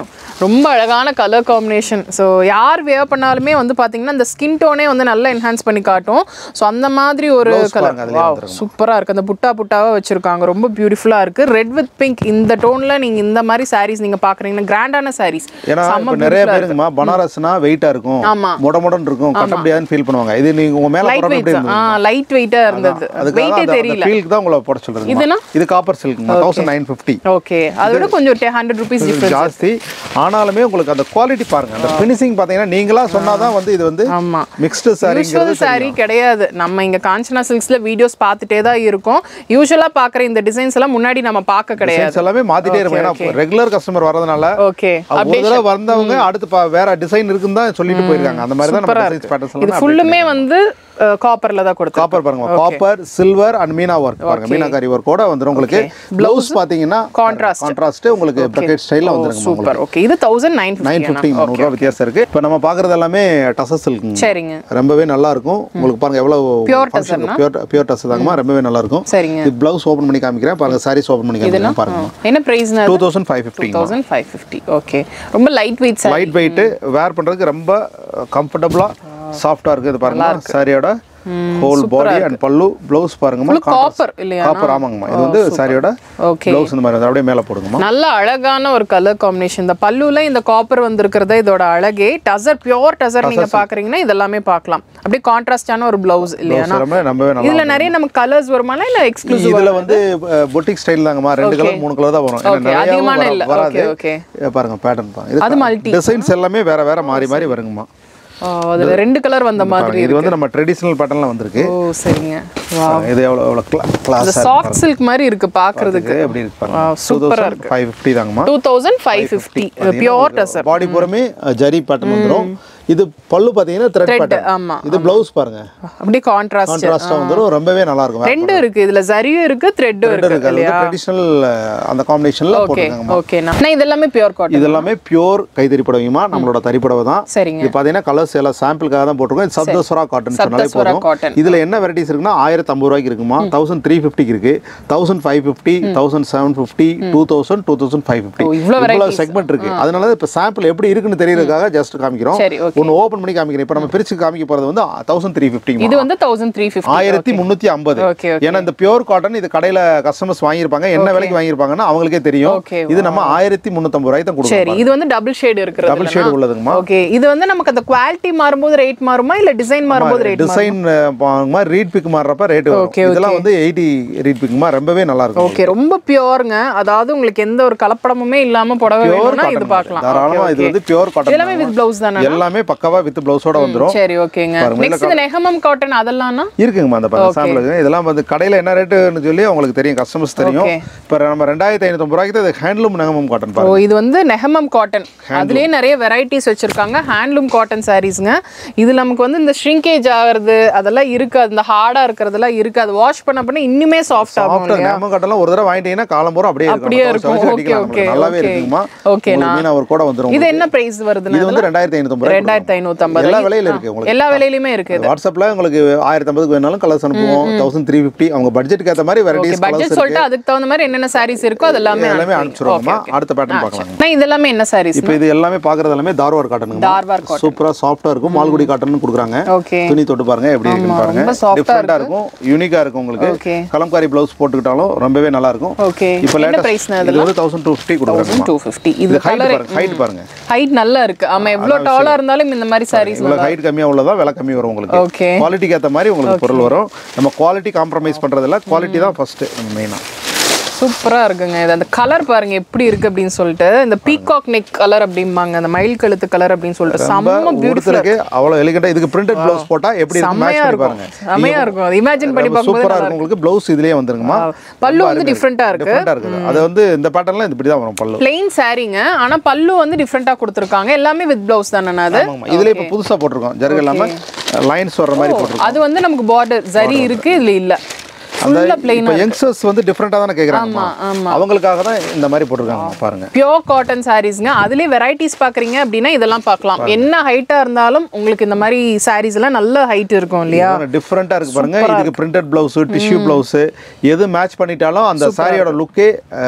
ரொம்ப அழகான கலர் காம்பினேஷன் ஸோ யார் வேர் பண்ணாலுமே வந்து பார்த்தீங்கன்னா இந்த ஸ்கின் டோனே வந்து நல்லா என்ஹான்ஸ் பண்ணி காட்டும் ஸோ அந்த மாதிரி ஒரு கலர் பாருங்க, அதுலயே வாவ் சூப்பராக இருக்குது அந்த புட்டா புட்டாவாக வச்சுருக்காங்க ரொம்ப பியூட்டிஃபுல்லாக இருக்குது ரெட் வித் பிங்க் இந்த டோனில் நீங்கள் இந்த மாதிரி சாரீஸ் நீங்கள் பார்க்குறீங்கன்னா கிராண்டான சாரீஸ் ஏன்னா இப்போ நிறைய பேருங்கம்மா பனாரஸ்னா வெயிட்டா இருக்கும் ஆமா. முட முடன்னு இருக்கும் கட்ட முடியாதுன்னு ஃபீல் பண்ணுவாங்க இது நீங்க உங்க மேல லைட் போடுறது எப்படி வெயிட் ஆ இருந்தது லைட் வெயிட்டாக இருந்தது அதுக்காக வெயிட்டே அந்த தெரியல ஃபீலுக்கு தான் உங்களை போட சொல்றேன் இதுனா? இது copper silk thousand nine fifty okay அதோட கொஞ்சம் ஹண்ட்ரட் ருபீஸ் டிஃப்ரெண்ட் ஜாஸ்தி ஆனாலுமே உங்களுக்கு அந்த குவாலிட்டி பாருங்க அந்த ஃபினிஷிங் பாத்தீங்கன்னா நீங்களா சொன்னாதான் வந்து இது வந்து ஆமா மிக்ஸ்டு யூஸ்வல் சாரிங்கிறது saree கிடையாது நம்ம இங்க காஞ்சனா சில்க்ஸ்ல வீடியோஸ் பார்த்துட்டே தான் இருக்கோம் யூஸ்வலா பாக்குற இந்த டிசைன்ஸ் எல்லாம் முன்னாடி நம்ம பார்க்க கிடையாது எல்லாமே மாத்திட்டே இருக்கும் ஏன்னா ரெகுலர் கஸ்டமர் வரதுனால ஓகே ஒரு தடவை வந்தவங்க அடுத்து பா- வேற டிசைன் இருக்குன்னு தான் சொல்லிட்டு போயிருக்காங்க அந்த மாதிரி தான் நம்ம டிசைன்ஸ் பேட்டர்ன்ஸ் இது எல்லாம் ஃபுல்லுமே வந்து காப்பர்ல தான் கொடுத்தோம் காப்பர் பாருங்க copper silver and meena work பாருங்க மீனாகாரி ஒர்க்கோட வந்துரும் உங்களுக்கு ப்ளவுஸ் பாத்தீங்கன்னா Contrast. கான்ட்ராஸ்ட் உங்களுக்கு பிரக்கெட் ஸ்டைல்ல வந்துருங்க சூப்பர் ஓகே இது thousand nine nine fifty fifty முந்நூறுரூவா வித்தியாசம் இருக்கு இப்போ நம்ம பார்க்குறது எல்லாமே டசஸ் சில்க் சரிங்க ரொம்பவே நல்லா இருக்கும் உங்களுக்கு பாருங்க எவ்வளவு Pure பியூர் பியூர் டஸ் தாங்கம்மா ரொம்பவே நல்லா இருக்கும் சரிங்க இது பிளவுஸ் ஓபன் பண்ணி காமிக்கிறேன் பாருங்க சாரீஸ் ஓபன் பண்ணி காமிக்கிறேன் பாருங்க என்ன பிரைஸ்னா two thousand five fifty thousand five fifty okay ரொம்ப light weight sir light weight wear பண்றதுக்கு ரொம்ப கம்ஃபர்டபுளா சாஃப்டா இருக்கு இது பாருங்க சாரியோட whole body and pallu blouse பாருங்கம்மா காப்பர் இல்லையா காப்பர் ஆமாங்கம்மா இது வந்து சாரியோட ஓகே பிளவுஸ் இந்த மாதிரி வந்து அப்படியே மேல போடுங்கம்மா நல்ல அழகான ஒரு கலர் காம்பினேஷன் இந்த பல்லுல இந்த காப்பர் வந்திருக்கிறத இதோட அழகே டசர் பியோர் டசர் நீங்க பாக்குறீங்கன்னா இதெல்லாமே பார்க்கலாம் அப்படியே கான்ட்ராஸ்டான ஒரு பிளவுஸ் இல்லையா ரொம்ப ரொம்பவே நல்லா இதுல நிறைய நமக்கு கலர்ஸ் வருமானா இல்ல எக்ஸ்க்ளூசிவ் இதுல வந்து பொட்டிக் ஸ்டைல் தாங்கம்மா ரெண்டு கலர் மூணு கலர் தான் வரும் ஏன்னா Okay, நிறையாவும் அதிகமான வர- இல்ல. வராது Okay, okay. இது பாருங்க பேட்டர்ன் பாருங்க அது இது multi. டிசைன்ஸ் எல்லாமே வேற வேற மாறி மாறி வருங்கம்மா அதுல ரெண்டு கலர் வந்த மாதிரி பாருங்க, இது வந்து நம்ம ட்ரெடிஷனல் பேட்டர்ன்ல வந்திருக்கு ஓ சரிங்க இது எவ்வளவு எவ்வளவு இந்த கிளாஸ் சாஃப்ட் சில்க் மாதிரி இருக்கு பாக்குறதுக்கு எப்படி இருக்கு Wow, super ஆ பாருங்க ஃபைவ் ஃபிஃப்டி தாங்கம்மா two thousand five fifty pure tussar body பூரமே அஹ், ஜரி பேட்டர்ன் வந்துரும் இது பல்லு பாத்தீங்கன்னா த்ரெட் பேட்டர்ன் ஆமா இது பிளவுஸ் பாருங்க அப்படியே கான்ட்ராஸ்ட் கான்ட்ராஸ்டா வந்துரும் ரொம்பவே நல்லா இருக்கும் ரெண்டும் இருக்கு இதுல சரியும் இருக்கு த்ரெட்டும் இருக்கு இருக்கு அது வந்து ட்ரெடிஷனல் அந்த காம்பினேஷன்ல ஓகே போட்டுருக்காங்க ஓகே நான் இது எல்லாமே பியோர் காட்டன் இது எல்லாமே பியூர் கைத்தறி புடவைமா நம்மளோட தறி புடவை தான் சரிங்க இது பாத்தீங்கன்னா கலர்ஸ் எல்லாம் சாம்பிளுக்காக தான் போட்டிருக்கோம் இது சப்தஸ்வரா காட்டன் சொன்னாலே சப்தஸ்வரா போதும் cotton. இதுல என்ன வெரைட்டிஸ் இருக்குன்னா ஆயிரத்தி ஐம்பது ரூபாய்க்கு இருக்குமா தௌசண்ட் த்ரீ ஃபிஃப்டிக்கு இருக்கு thousand five fifty thousand seven fifty two thousand two thousand five fifty oh, இவ்வளவு இவ்வளவு செக்மெண்ட் இருக்கு அதனால தான் இப்போ சாம்பிள் எப்படி இருக்குன்னு தெரியறதுக்காக ஜஸ்ட் காமிக்கிறோம் சரி ஓகே ஒன்று ஓப்பன் பண்ணி காமிக்கிறேன் இப்போ நம்ம பிரிச்சு காமிக்க போறது வந்து தௌசண்ட் த்ரீ ஃபிஃப்டி இது வந்து தௌசண்ட் த்ரீ ஃபிஃப்டி ஆயிரத்தி முந்நூற்றி ஐம்பது ஓகே ஓகே ஏன்னா இந்த பியூர் காட்டன் இது கடையில கஸ்டமர்ஸ் வாங்கியிருப்பாங்க என்ன விலைக்கு வாங்கியிருப்பாங்கன்னா அவங்களுக்கே தெரியும் Okay, இது நம்ம ஆயிரத்தி முந்நூற்றம்பது ரூபாய்க்கு தான் கொடுக்கும் சரி இது வந்து டபுள் ஷேட் இருக்கிறது டபுள் ஷேடு உள்ளதுங்கம்மா ஓகே இது வந்து நமக்கு அந்த குவாலிட்டி மாறும்போது ரேட் மாறுமா இல்ல டிசைன் மாறும்போது ரேட் டிசைன் மாதிரி ரீட் பிக் மாறுறப்ப ரேட் Okay, வரும் இதெல்லாம் வந்து எயிட்டி ரீட் பிக்மா ரொம்பவே நல்லா இருக்கும் ஓகே ரொம்ப பியோருங்க அதாவது உங்களுக்கு எந்த ஒரு கலப்படமுமே இல்லாம புடவை பியூர் வேணும்னா இது காட்டன் பார்க்கலாம் தாராளமா இது வந்து பியூர் எல்லாமே காட்டன் வித் பிளவுஸ் தானே எல்லாமே பக்கவா வித் பிளவுஸோட வந்துரும் சரி ஓகேங்க பாருங்க, நெக்ஸ்ட் இந்த நெகமம் காட்டன் அதெல்லாம்னா இருக்குங்கம்மா அந்த பாருங்க சாம்பிளுக்கு இதெல்லாம் வந்து கடையில என்ன ரேட்டுன்னு சொல்லி உங்களுக்கு தெரியும் கஸ்டமர்ஸ் தெரியும் Okay. இப்போ நம்ம ரெண்டாயிரத்தி ஐநூத்தம்பது ரூபாய்க்கு தான் இது ஹேண்ட்லூம் நகமம் காட்டன் ஓ பாருங்க இது வந்து நெஹமம் காட்டன் அதுலயே நிறைய வெரைட்டிஸ் வச்சிருக்காங்க ஹேண்ட்லூம் காட்டன் சாரீஸ்ங்க இது நமக்கு வந்து இந்த ஷ்ரிங்கேஜ் ஆகிறது அதெல்லாம் இருக்காது இந்த ஹார்டா இருக்கிறதெல்லாம் இருக்காது வாஷ் பண்ண பண்ண இன்னுமே சாஃப்ட் ஆகும் ஆஃப்டர் நகம காட்டன்லாம் ஒரு தடவை வாங்கிட்டீங்கன்னா காலம் பூரா அப்படியே இருக்கும் அப்படியே நம்ம இருக்கும். துவைச்சு Okay, கட்டிக்கலாம் okay, நமக்கு. நல்லாவே okay. இருக்குங்கம்மா Okay, உங்களுக்கு மீனா ஒரு கூட வந்துரும் இது என்ன பிரைஸ் வருதுன்னா இது வந்து ரெண்டாயிரத்தி ஐநூத்தம்பது ரூபாய் ரெண்டாயிரத்தி ஐநூத்தி எல்லா விலையில இருக்கு உங்களுக்கு எல்லா விலையிலுமே இருக்கு இது வாட்ஸ்அப்ல உங்களுக்கு ஆயிரத்தி ஐம்பதுக்கு வேணாலும் கலர்ஸ் அனுப்புவோம் தௌசண்ட் த்ரீ ஃபிஃப்டி அவங்க பட்ஜெட்டுக்கு ஏற்ற மாதிரி ஓகே வெரைட்டிஸ் பட்ஜெட் கலர்ஸ் சொல்லிட்டு அதுக்கு தகுந்த மாதிரி என்னென்ன சாரீஸ் இருக்கோ அது எல்லாமே எல்லாமே அனுப்புங்க. அனுப்பிச்சிருவாங்கம்மா Okay, okay. அடுத்த பேட்டர்ன் பார்க்கலாம் நான் இது எல்லாமே என்ன சாரீஸ் இப்போ இது எல்லாமே பார்க்கறது எல்லாமே தார்வார் காட்டனுங்க தார்வார் காட்டன் சூப்பரா சாஃப்டா இருக்கும் மால்குடி காட்டன் கொடுக்குறாங்க ஓகே துணி தொட்டு பாருங்க எப்படி இருக்குன்னு பாருங்க ரொம்ப soft ஆ டிஃப்ரெண்டா இருக்கும் யூனிக்கா இருக்கும் உங்களுக்கு ஓகே கலம்காரி பிளவுஸ் போட்டுக்கிட்டாலும் ரொம்பவே நல்லா இருக்கும் ஓகே இப்போ என்ன லேட்டஸ்ட் பிரைஸ்னா இது வந்து தௌசண்ட் டூ ஃபிஃப்டி கொடுக்குறாங்க டூ ஃபிஃப்டி இது இது ஹைட் கலர் பாருங்க ஹைட் பாருங்க ஹைட் நல்லா இருக்கு ஆமா எவ்வளவு டாலா இருந்தாலும் இந்த மாதிரி சாரீஸ் இவ்வளவு ஹைட் கம்மியா உள்ளதா விலை கம்மி வரும் உங்களுக்கு ஓகே குவாலிட்டிக்கு ஏற்ற மாதிரி உங்களுக்கு பொருள் வரும் நம்ம குவாலிட்டி காம்ப்ரமைஸ் பண்றதில்ல குவாலிட்டி தான் ஃபர்ஸ்ட் மெயினா சூப்பரா இருக்குங்க இது அந்த கலர் பாருங்க எப்படி இருக்கு அப்படின்னு சொல்லிட்டு இந்த பீகாக் நெக் கலர் அப்படிம்பாங்க அந்த மயில் கழுத்து கலர் அப்படின்னு சொல்லிட்டு செம்ம பியூட்டிஃபுல் ஒருத்தருக்கு அவ்வளவு எலிகண்டா இதுக்கு பிரிண்டட் ப்ளவுஸ் போட்டா எப்படி இருக்கும் மேட்ச் செம்மையா பண்ணி இருக்கும் பாருங்க செம்மையா இருக்கும் அது இமேஜின் பண்ணி பார்க்கும்போது சூப்பரா இருக்கும் உங்களுக்கு ப்ளவுஸ் இதுலயே வந்துருங்கம்மா பல்லு வந்து டிஃப்ரெண்டா இருக்கு டிஃப்ரெண்டா இருக்குது அது வந்து இந்த பேட்டர்ன்ல இப்படி தான் வரும் பல்லு பிளெயின் சாரீங்க ஆனா பல்லு வந்து டிஃப்ரெண்டா கொடுத்துருக்காங்க எல்லாமே வித் பிளவுஸ் தானே அது ஆமாம் இதுல இப்போ புதுசா போட்டிருக்கோம் ஜருகு இல்லாம லைன்ஸ் வர்ற மாதிரி போட்டிருக்கோம் அது வந்து நமக்கு பார்டர் சரி இருக்கு இதுல இல்ல ஃபுல்லா பிளெயின் இப்போ யங்ஸ்டர்ஸ் வந்து டிஃப்ரெண்ட்டாக தானே கேட்குறாங்க ஆமா ஆமா அவங்களுக்காக தான் இந்த மாதிரி போட்டிருக்காங்க பாருங்க பியோர் காட்டன் சாரீஸ்ங்க அதுலயே வெரைட்டிஸ் பாக்குறீங்க அப்படின்னா இதெல்லாம் பார்க்கலாம் என்ன ஹைட்டா இருந்தாலும் உங்களுக்கு இந்த மாதிரி சாரீஸ் எல்லாம் நல்ல ஹைட் இருக்கும் இல்லையா டிஃப்ரெண்ட்டாக இருக்கு பாருங்க இதுக்கு பிரிண்டட் பிளவுஸ் டிஷ்யூ பிளவுஸ் எது மேட்ச் பண்ணிட்டாலும் அந்த சாரியோட லுக்கே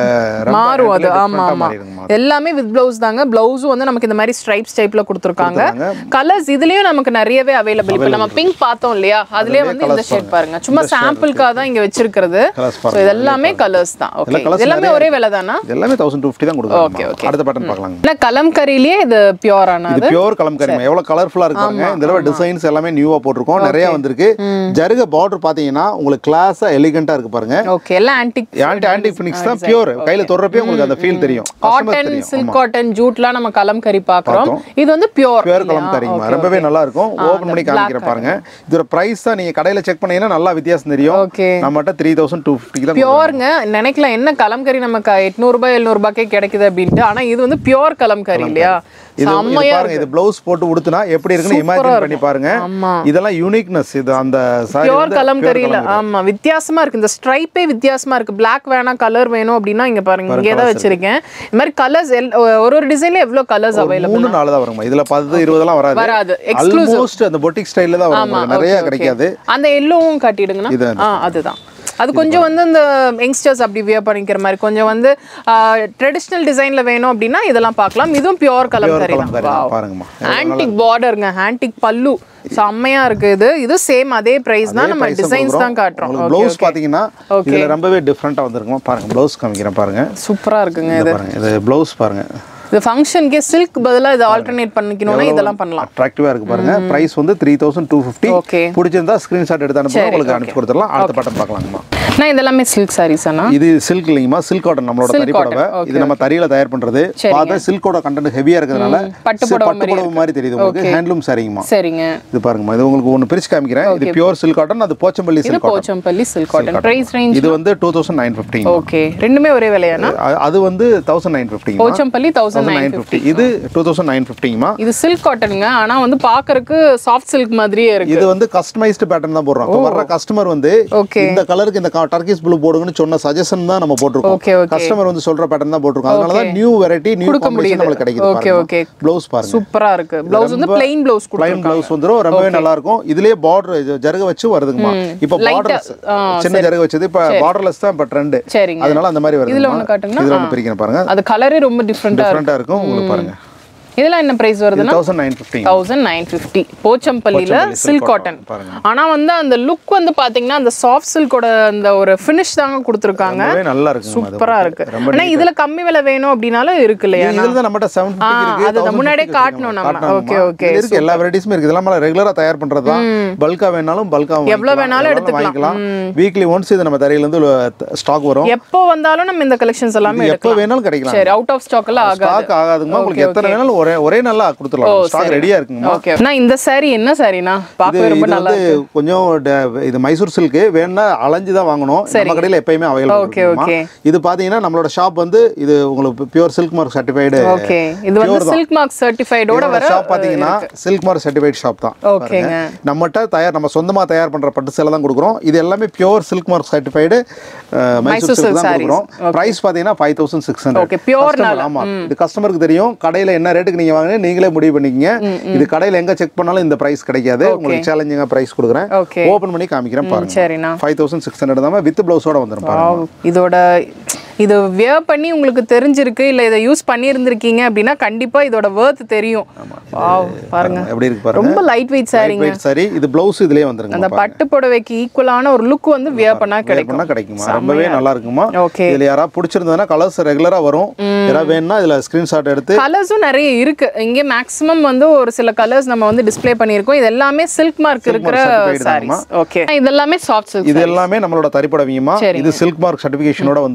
மாறும் அது ஆமா ஆமா எல்லாமே வித் பிளவுஸ் தாங்க பிளவுஸும் வந்து நமக்கு இந்த மாதிரி ஸ்ட்ரைப்ஸ் டைப்ல கொடுத்துருக்காங்க கலர்ஸ் இதுலயும் நமக்கு நிறையவே அவைலபிள் இப்போ நம்ம பிங்க் பார்த்தோம் இல்லையா அதுலயே வந்து இந்த ஷேட் பாருங்க சும்மா சாம்பிளுக்காக தான் இங்க வச்சிருக்கிறது Colours ஸோ இதெல்லாமே கலர்ஸ் தான் ஓகே colours எல்லாமே ஒரே விலை தானா எல்லாமே தௌசண்ட் ஃபிஃப்டி தான் கொடுக்குறாங்க அடுத்த பேட்டர்ன் பார்க்கலாங்க என்ன கலம்கரியிலேயே இது பியூர் ஆனது இது பியூர் கலம்கரிமா எவ்வளவு கலர்ஃபுல்லா இருக்காங்க இந்த தடவை டிசைன்ஸ் எல்லாமே நியூவா போட்டிருக்கோம் நிறைய வந்திருக்கு ஜருக பார்டர் பாத்தீங்கன்னா உங்களுக்கு கிளாஸா எலிகண்டா இருக்கு பாருங்க ஓகே எல்லாம் ஆன்டிக் ஆன்டி ஆன்டி ஃபினிக்ஸ் தான் பியூர் கையில தொடுறப்பே உங்களுக்கு அந்த ஃபீல் தெரியும் காட்டன் சில்க் காட்டன் ஜூட்லாம் நம்ம கலம்கரி பார்க்குறோம் இது வந்து பியூர் பியூர் கலம்கரிமா ரொம்பவே நல்லா இருக்கும் ஓபன் பண்ணி காமிக்கிறேன் பாருங்க இதோட பிரைஸ் தான் நீங்க கடையில செக் பண்ணீங்கன்னா நல்லா வித்தியாசம் தெரியும் ஓகே நம்மகிட்ட த்ரீ தௌசண்ட் டூ ஃபிஃப்டிக்கு தான் பியோருங்க நினைக்கலாம் என்ன கலம்கரி நமக்கு எட்நூறுபா எழுநூறுபாக்கே கிடைக்குது அப்படின்ட்டு ஆனா இது வந்து பியோர் கலம்கரி இல்லையா இது இது செம்மையா பாருங்க இது ப்ளவுஸ் போட்டு உடுத்துனா எப்படி இருக்குன்னு இமேஜின் பண்ணி பாருங்க ஆமா. இதெல்லாம் யூனிக்னஸ் இது அந்த சாரி பியோர் கலம்கரியில ஆமா வித்தியாசமா இருக்கு இந்த ஸ்ட்ரைப்பே வித்தியாசமா இருக்கு Black வேணாம் கலர் வேணும் அப்படின்னா இங்க பாருங்க இங்கே தான் வச்சிருக்கேன் இந்த மாதிரி கலர்ஸ் ஒரு ஒரு டிசைன்ல எவ்வளவு கலர்ஸ் அவைலபிள் மூணு நாலு தான் வருமா இதுல பத்து இருபதெல்லாம் வராது வராது ஆல்மோஸ்ட் அந்த பொட்டிக் ஸ்டைல்ல தான் வரும் உங்களுக்கு. நிறைய கிடைக்காது அந்த எல்லோவும் காட்டிடுங்கண்ணா இது ஆ அதுதான் அது கொஞ்சம் வந்து இந்த யங்ஸ்டர்ஸ் அப்படி வியர் பண்ணிக்கிற மாதிரி கொஞ்சம் வந்து ட்ரெடிஷ்னல் டிசைன்ல வேணும் அப்படின்னா இதெல்லாம் பார்க்கலாம் இதுவும் பியோர் கலம்கரி தான் கலம்கரி பாருங்கம்மா ஆன்டிக் பார்டருங்க ஆன்டிக் பல்லு செம்மையா இருக்கு இது இது சேம் அதே பிரைஸ் தான் நம்ம டிசைன்ஸ் தான் காட்டுறோம் உங்களுக்கு ப்ளவுஸ் பாத்தீங்கன்னா இதுல ரொம்பவே டிஃப்ரெண்டா வந்திருக்குமா பாருங்க ப்ளவுஸ் காமிக்கிறேன் பாருங்க சூப்பரா இருக்குங்க இது பாருங்க இது ப்ளவுஸ் பாருங்க இது ஃபங்க்ஷனுக்கே சில்க் பதிலா இதை ஆல்டர்னேட் பண்ணிக்கணும்னா இதெல்லாம் பண்ணலாம் அட்ராக்டிவா இருக்கு பாருங்க பிரைஸ் வந்து three thousand two fifty okay பிடிச்சிருந்தா ஸ்கிரீன்ஷாட் எடுத்து அனுப்புங்க உங்களுக்கு அனுப்பிச்சு கொடுத்துடலாம் அடுத்த பட்டன் பார்க்கலாங்கம்மா நான் இதெல்லாமே சில்க் சாரீஸ் அண்ணா இது சில்க் இல்லைங்கம்மா சில்க் காட்டன் நம்மளோட Silk தறி cotton, புடவை இது நம்ம தறியில தயார் பண்றது பார்த்தா சில்கோட கண்டென்ட் ஹெவியா இருக்கிறதுனால பட்டு சி- புடவை பட்டு புடவை மாதிரி தெரியுது உங்களுக்கு ஹேண்ட்லூம் சாரிங்கம்மா சரிங்க இது பாருங்கம்மா இது உங்களுக்கு ஒன்று பிரிச்சு காமிக்கிறேன் இது பியூர் சில்க் காட்டன் அது போச்சம்பள்ளி இது silk cotton Pochampally silk cotton price range இது வந்து two thousand nine fifty okay ரெண்டுமே ஒரே விலையாண்ணா அது வந்து தௌசண்ட் நைன் ஃபிஃப்டிங்க Pochampally thousand nine nine fifty இது டூ தௌசண்ட் நைன் ஃபிஃப்டிங்கம்மா இது சில்க் காட்டனுங்க ஆனா வந்து பாக்குறதுக்கு சாஃப்ட் சில்க் மாதிரியே இருக்கு இது வந்து கஸ்டமைஸ்டு பேட்டர்ன் தான் போடுறோம் இப்போ வர்ற கஸ்டமர் வந்து ஓகே இந்த கலருக்கு இந்த டர்க்கிஸ் ப்ளூ போடுங்கன்னு சொன்ன சஜஷன் தான் நம்ம போட்டிருக்கோம் ஓகே ஓகே கஸ்டமர் வந்து சொல்ற பேட்டர்ன் தான் போட்டிருக்கோம் அதனால தான் நியூ வெரைட்டி நியூ காம்பினேஷன் நம்மளுக்கு கிடைக்குது ஓகே ஓகே ப்ளவுஸ் பாருங்க சூப்பரா இருக்கு பிளவுஸ் வந்து பிளைன் பிளவுஸ் பிளைன் கொடுத்துருக்காங்க பிளவுஸ் வந்துரும் ரொம்பவே நல்லா இருக்கும் இதுலயே பார்டர் ஜருக வச்சு வருதுங்கம்மா இப்போ பார்டர் ஆ, சின்ன ஜருக வச்சது இப்போ பார்டர்லெஸ் தான் இப்போ ட்ரெண்ட் சரிங்க அதனால அந்த மாதிரி வருது இதுல ஒண்ணு காட்டுங்கன்னா இதுல ஒன்று பிரிக்கிறேன் பாருங்க அது கலரே ரொம்ப டிஃப்ரெண்டா டிஃப்ரெண்டா இருக்கும் உங்களுக்கு பாருங்க இதெல்லாம் என்ன பிரைஸ் வருதுன்னா thousand nine fifty thousand nine fifty போச்சம்பள்ளியில சில்க் காட்டன் பாருங்க ஆனா வந்து அந்த லுக் வந்து பாத்தீங்கன்னா அந்த சாஃப்ட் சில்கோட அந்த ஒரு ஃபினிஷ் தாங்க கொடுத்துருக்காங்க ரொம்பவே நல்லா இருக்குங்க அது சூப்பரா இருக்கு ரொம்ப ஆனா இதுல கம்மி விலை வேணும் அப்படின்னாலும் இருக்கு இல்லையா இதுல தான் நம்மகிட்ட செவன் ஆ, ஃபிஃப்டி அது இருக்கு முன்னாடியே காட்டணும் நம்ம. Okay, okay. இருக்கு எல்லா வெரைட்டிஸுமே இருக்கு இதெல்லாம் ரெகுலரா தயார் பண்றது தான் பல்கா வேணாலும் பல்கா எவ்வளவு வேணாலும் எடுத்துக்கலாம். வாங்கிக்கலாம் வீக்லி ஒன்ஸ் இது நம்ம தரையில இருந்து ஸ்டாக் வரும் எப்போ வந்தாலும் நம்ம இந்த கலெக்ஷன்ஸ் எல்லாமே எப்போ எடுக்கலாம் வேணாலும் கிடைக்கலாம் சரி அவுட் ஆஃப் ஸ்டாக் எல்லாம் ஆகாது ஸ்டாக் ஆகாதுங்கம்மா உங்களுக்கு எத்தனை வேணாலும் ஒரே ஒரே நாள்ல கொடுத்துடலாம் ஸ்டாக் ரெடியா இருக்குங்கம்மா ஓகே நான் இந்த saree என்ன சாரினா பார்க்கவே ரொம்ப இது நல்லா வந்து கொஞ்சம் ட- இது மைசூர் சில்க் வேணும்னா அலைஞ்சு தான் வாங்கணும் நம்ம கடையில எப்பயுமே Okay, அவைலபிள் okay. இது பாத்தீங்கன்னா நம்மளோட ஷாப் வந்து இது உங்களுக்கு pure silk mark certified okay இது வந்து சில்க் மார்க் சர்டிஃபைடோட வர ஷாப் பாத்தீங்கன்னா சில்க் மார்க் சர்டிஃபைட் ஷாப் தான் ஓகேங்க நம்மகிட்ட தயார் நம்ம சொந்தமா தயார் பண்ற பட்டு சேலை தான் கொடுக்குறோம் இது எல்லாமே pure silk mark certified Mysore silk தான் கொடுக்குறோம் பிரைஸ் பாத்தீங்கன்னா five thousand six Okay, pure hundred ஆமா இது கஸ்டமருக்கு தெரியும் கடையில என்ன ரேட்டுக்கு நீங்க வாங்கினீங்க நீங்களே முடிவு பண்ணிக்கங்க இது கடையில எங்க செக் பண்ணாலும் இந்த பிரைஸ் கிடைக்காது உங்களுக்கு சேலஞ்சிங்கா பிரைஸ் கொடுக்குறேன் ஓகே ஓபன் பண்ணி காமிக்கிறேன் பாருங்க சரிண்ணா ஃபைவ் தௌசண்ட் சிக்ஸ் ஹண்ட்ரட் தான் வித் பிளவுஸோட வந்துடும் பாருங்க Wow, இதோட இது வியர் பண்ணி உங்களுக்கு தெரிஞ்சிருக்கு இல்ல இதை யூஸ் பண்ணியிருந்திருக்கீங்க அப்படின்னா கண்டிப்பா இதோட worth தெரியும் Wow, பாருங்க எப்படி இருக்கு பாருங்க ரொம்ப லைட் வெயிட் சாரிங்க வெயிட் சரி இது பிளவுஸ் இதுலயே வந்துருங்க அந்த பட்டு புடவைக்கு ஈக்குவலான ஒரு லுக் வந்து வியர் பண்ணா Wear கிடைக்கும் பண்ணா கிடைக்குமா ரொம்பவே நல்லா இருக்குமா ஓகே இதுல யாராவது பிடிச்சிருந்ததுன்னா கலர்ஸ் ரெகுலரா வரும் யாராவது வேணும்னா இதுல ஸ்கிரீன்ஷாட் எடுத்து கலர்ஸும் நிறைய இருக்கு இங்க மேக்ஸிமம் வந்து ஒரு சில கலர்ஸ் நம்ம வந்து டிஸ்ப்ளே பண்ணியிருக்கோம் இது எல்லாமே சில்க் மார்க் இருக்கிற certified சாரீஸ் ஓகே இது எல்லாமே சாஃப்ட் சில்க் இது எல்லாமே நம்மளோட தறிப்படவியமா இது சில்க் மார்க் சர்டிபிகேஷனோட வந்துரும் நம்மளோட